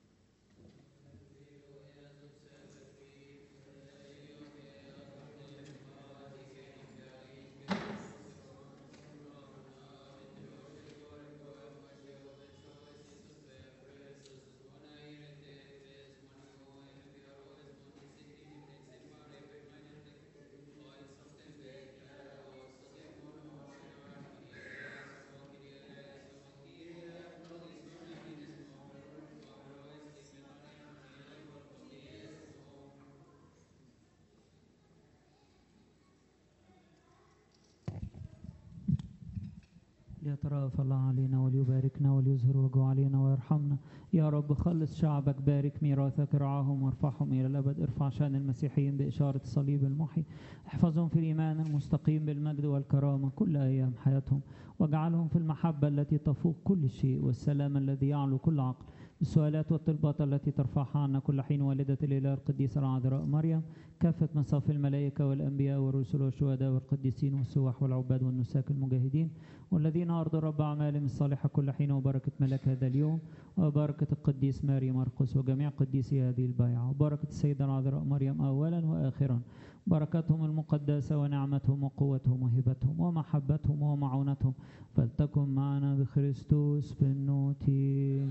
ليترأف الله علينا وليباركنا وليظهر وجهه علينا ويرحمنا يا رب خلص شعبك بارك ميراثك رعاهم وارفعهم إلى الأبد ارفع شأن المسيحيين بإشارة الصليب المحي احفظهم في الإيمان المستقيم بالمجد والكرامة كل أيام حياتهم واجعلهم في المحبة التي تفوق كل شيء والسلام الذي يعلو كل عقل السؤالات والطلبات التي ترفعها عنا كل حين والدة الإله القديسة العذراء مريم كافة مصاف الملائكة والأنبياء والرسل والشهداء والقديسين والسواح والعباد والنساك المجاهدين والذين أرضوا رب أعمالهم الصالحة كل حين وبركة ملك هذا اليوم وبركة القديس ماري مرقس وجميع قديسي هذه البيعة وبركة السيدة العذراء مريم أولا وآخرا بركتهم المقدسة ونعمتهم وقوتهم وهبتهم ومحبتهم ومعونتهم فلتكن معنا بخريستوس بالنوتي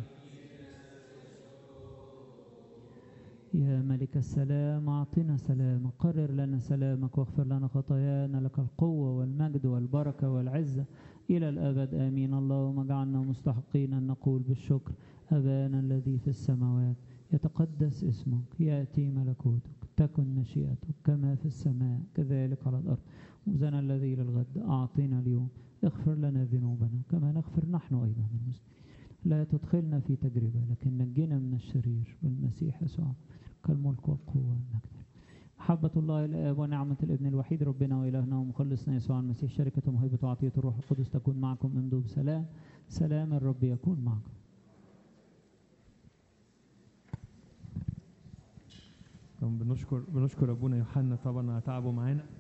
يا ملك السلام أعطنا سلامك قرر لنا سلامك واغفر لنا خطايانا لك القوة والمجد والبركة والعزة إلى الأبد آمين اللهم اجعلنا مستحقين أن نقول بالشكر أبانا الذي في السماوات يتقدس اسمك يأتي ملكوتك تكن مشيئتك كما في السماء كذلك على الأرض خبزنا الذي للغد أعطنا اليوم اغفر لنا ذنوبنا كما نغفر نحن أيضا المسلمين لا تدخلنا في تجربة لكن نجنا من الشرير بالمسيح يسوع كالملك والقوة والمجد محبة الله الآب ونعمة الابن الوحيد ربنا وإلهنا ومخلصنا يسوع المسيح شركة وموهبة وعطية الروح القدس تكون معكم منذ بسلام سلام الرب يكون معكم طبعاً بنشكر بنشكر ابونا يوحنا طبعا على تعبه معانا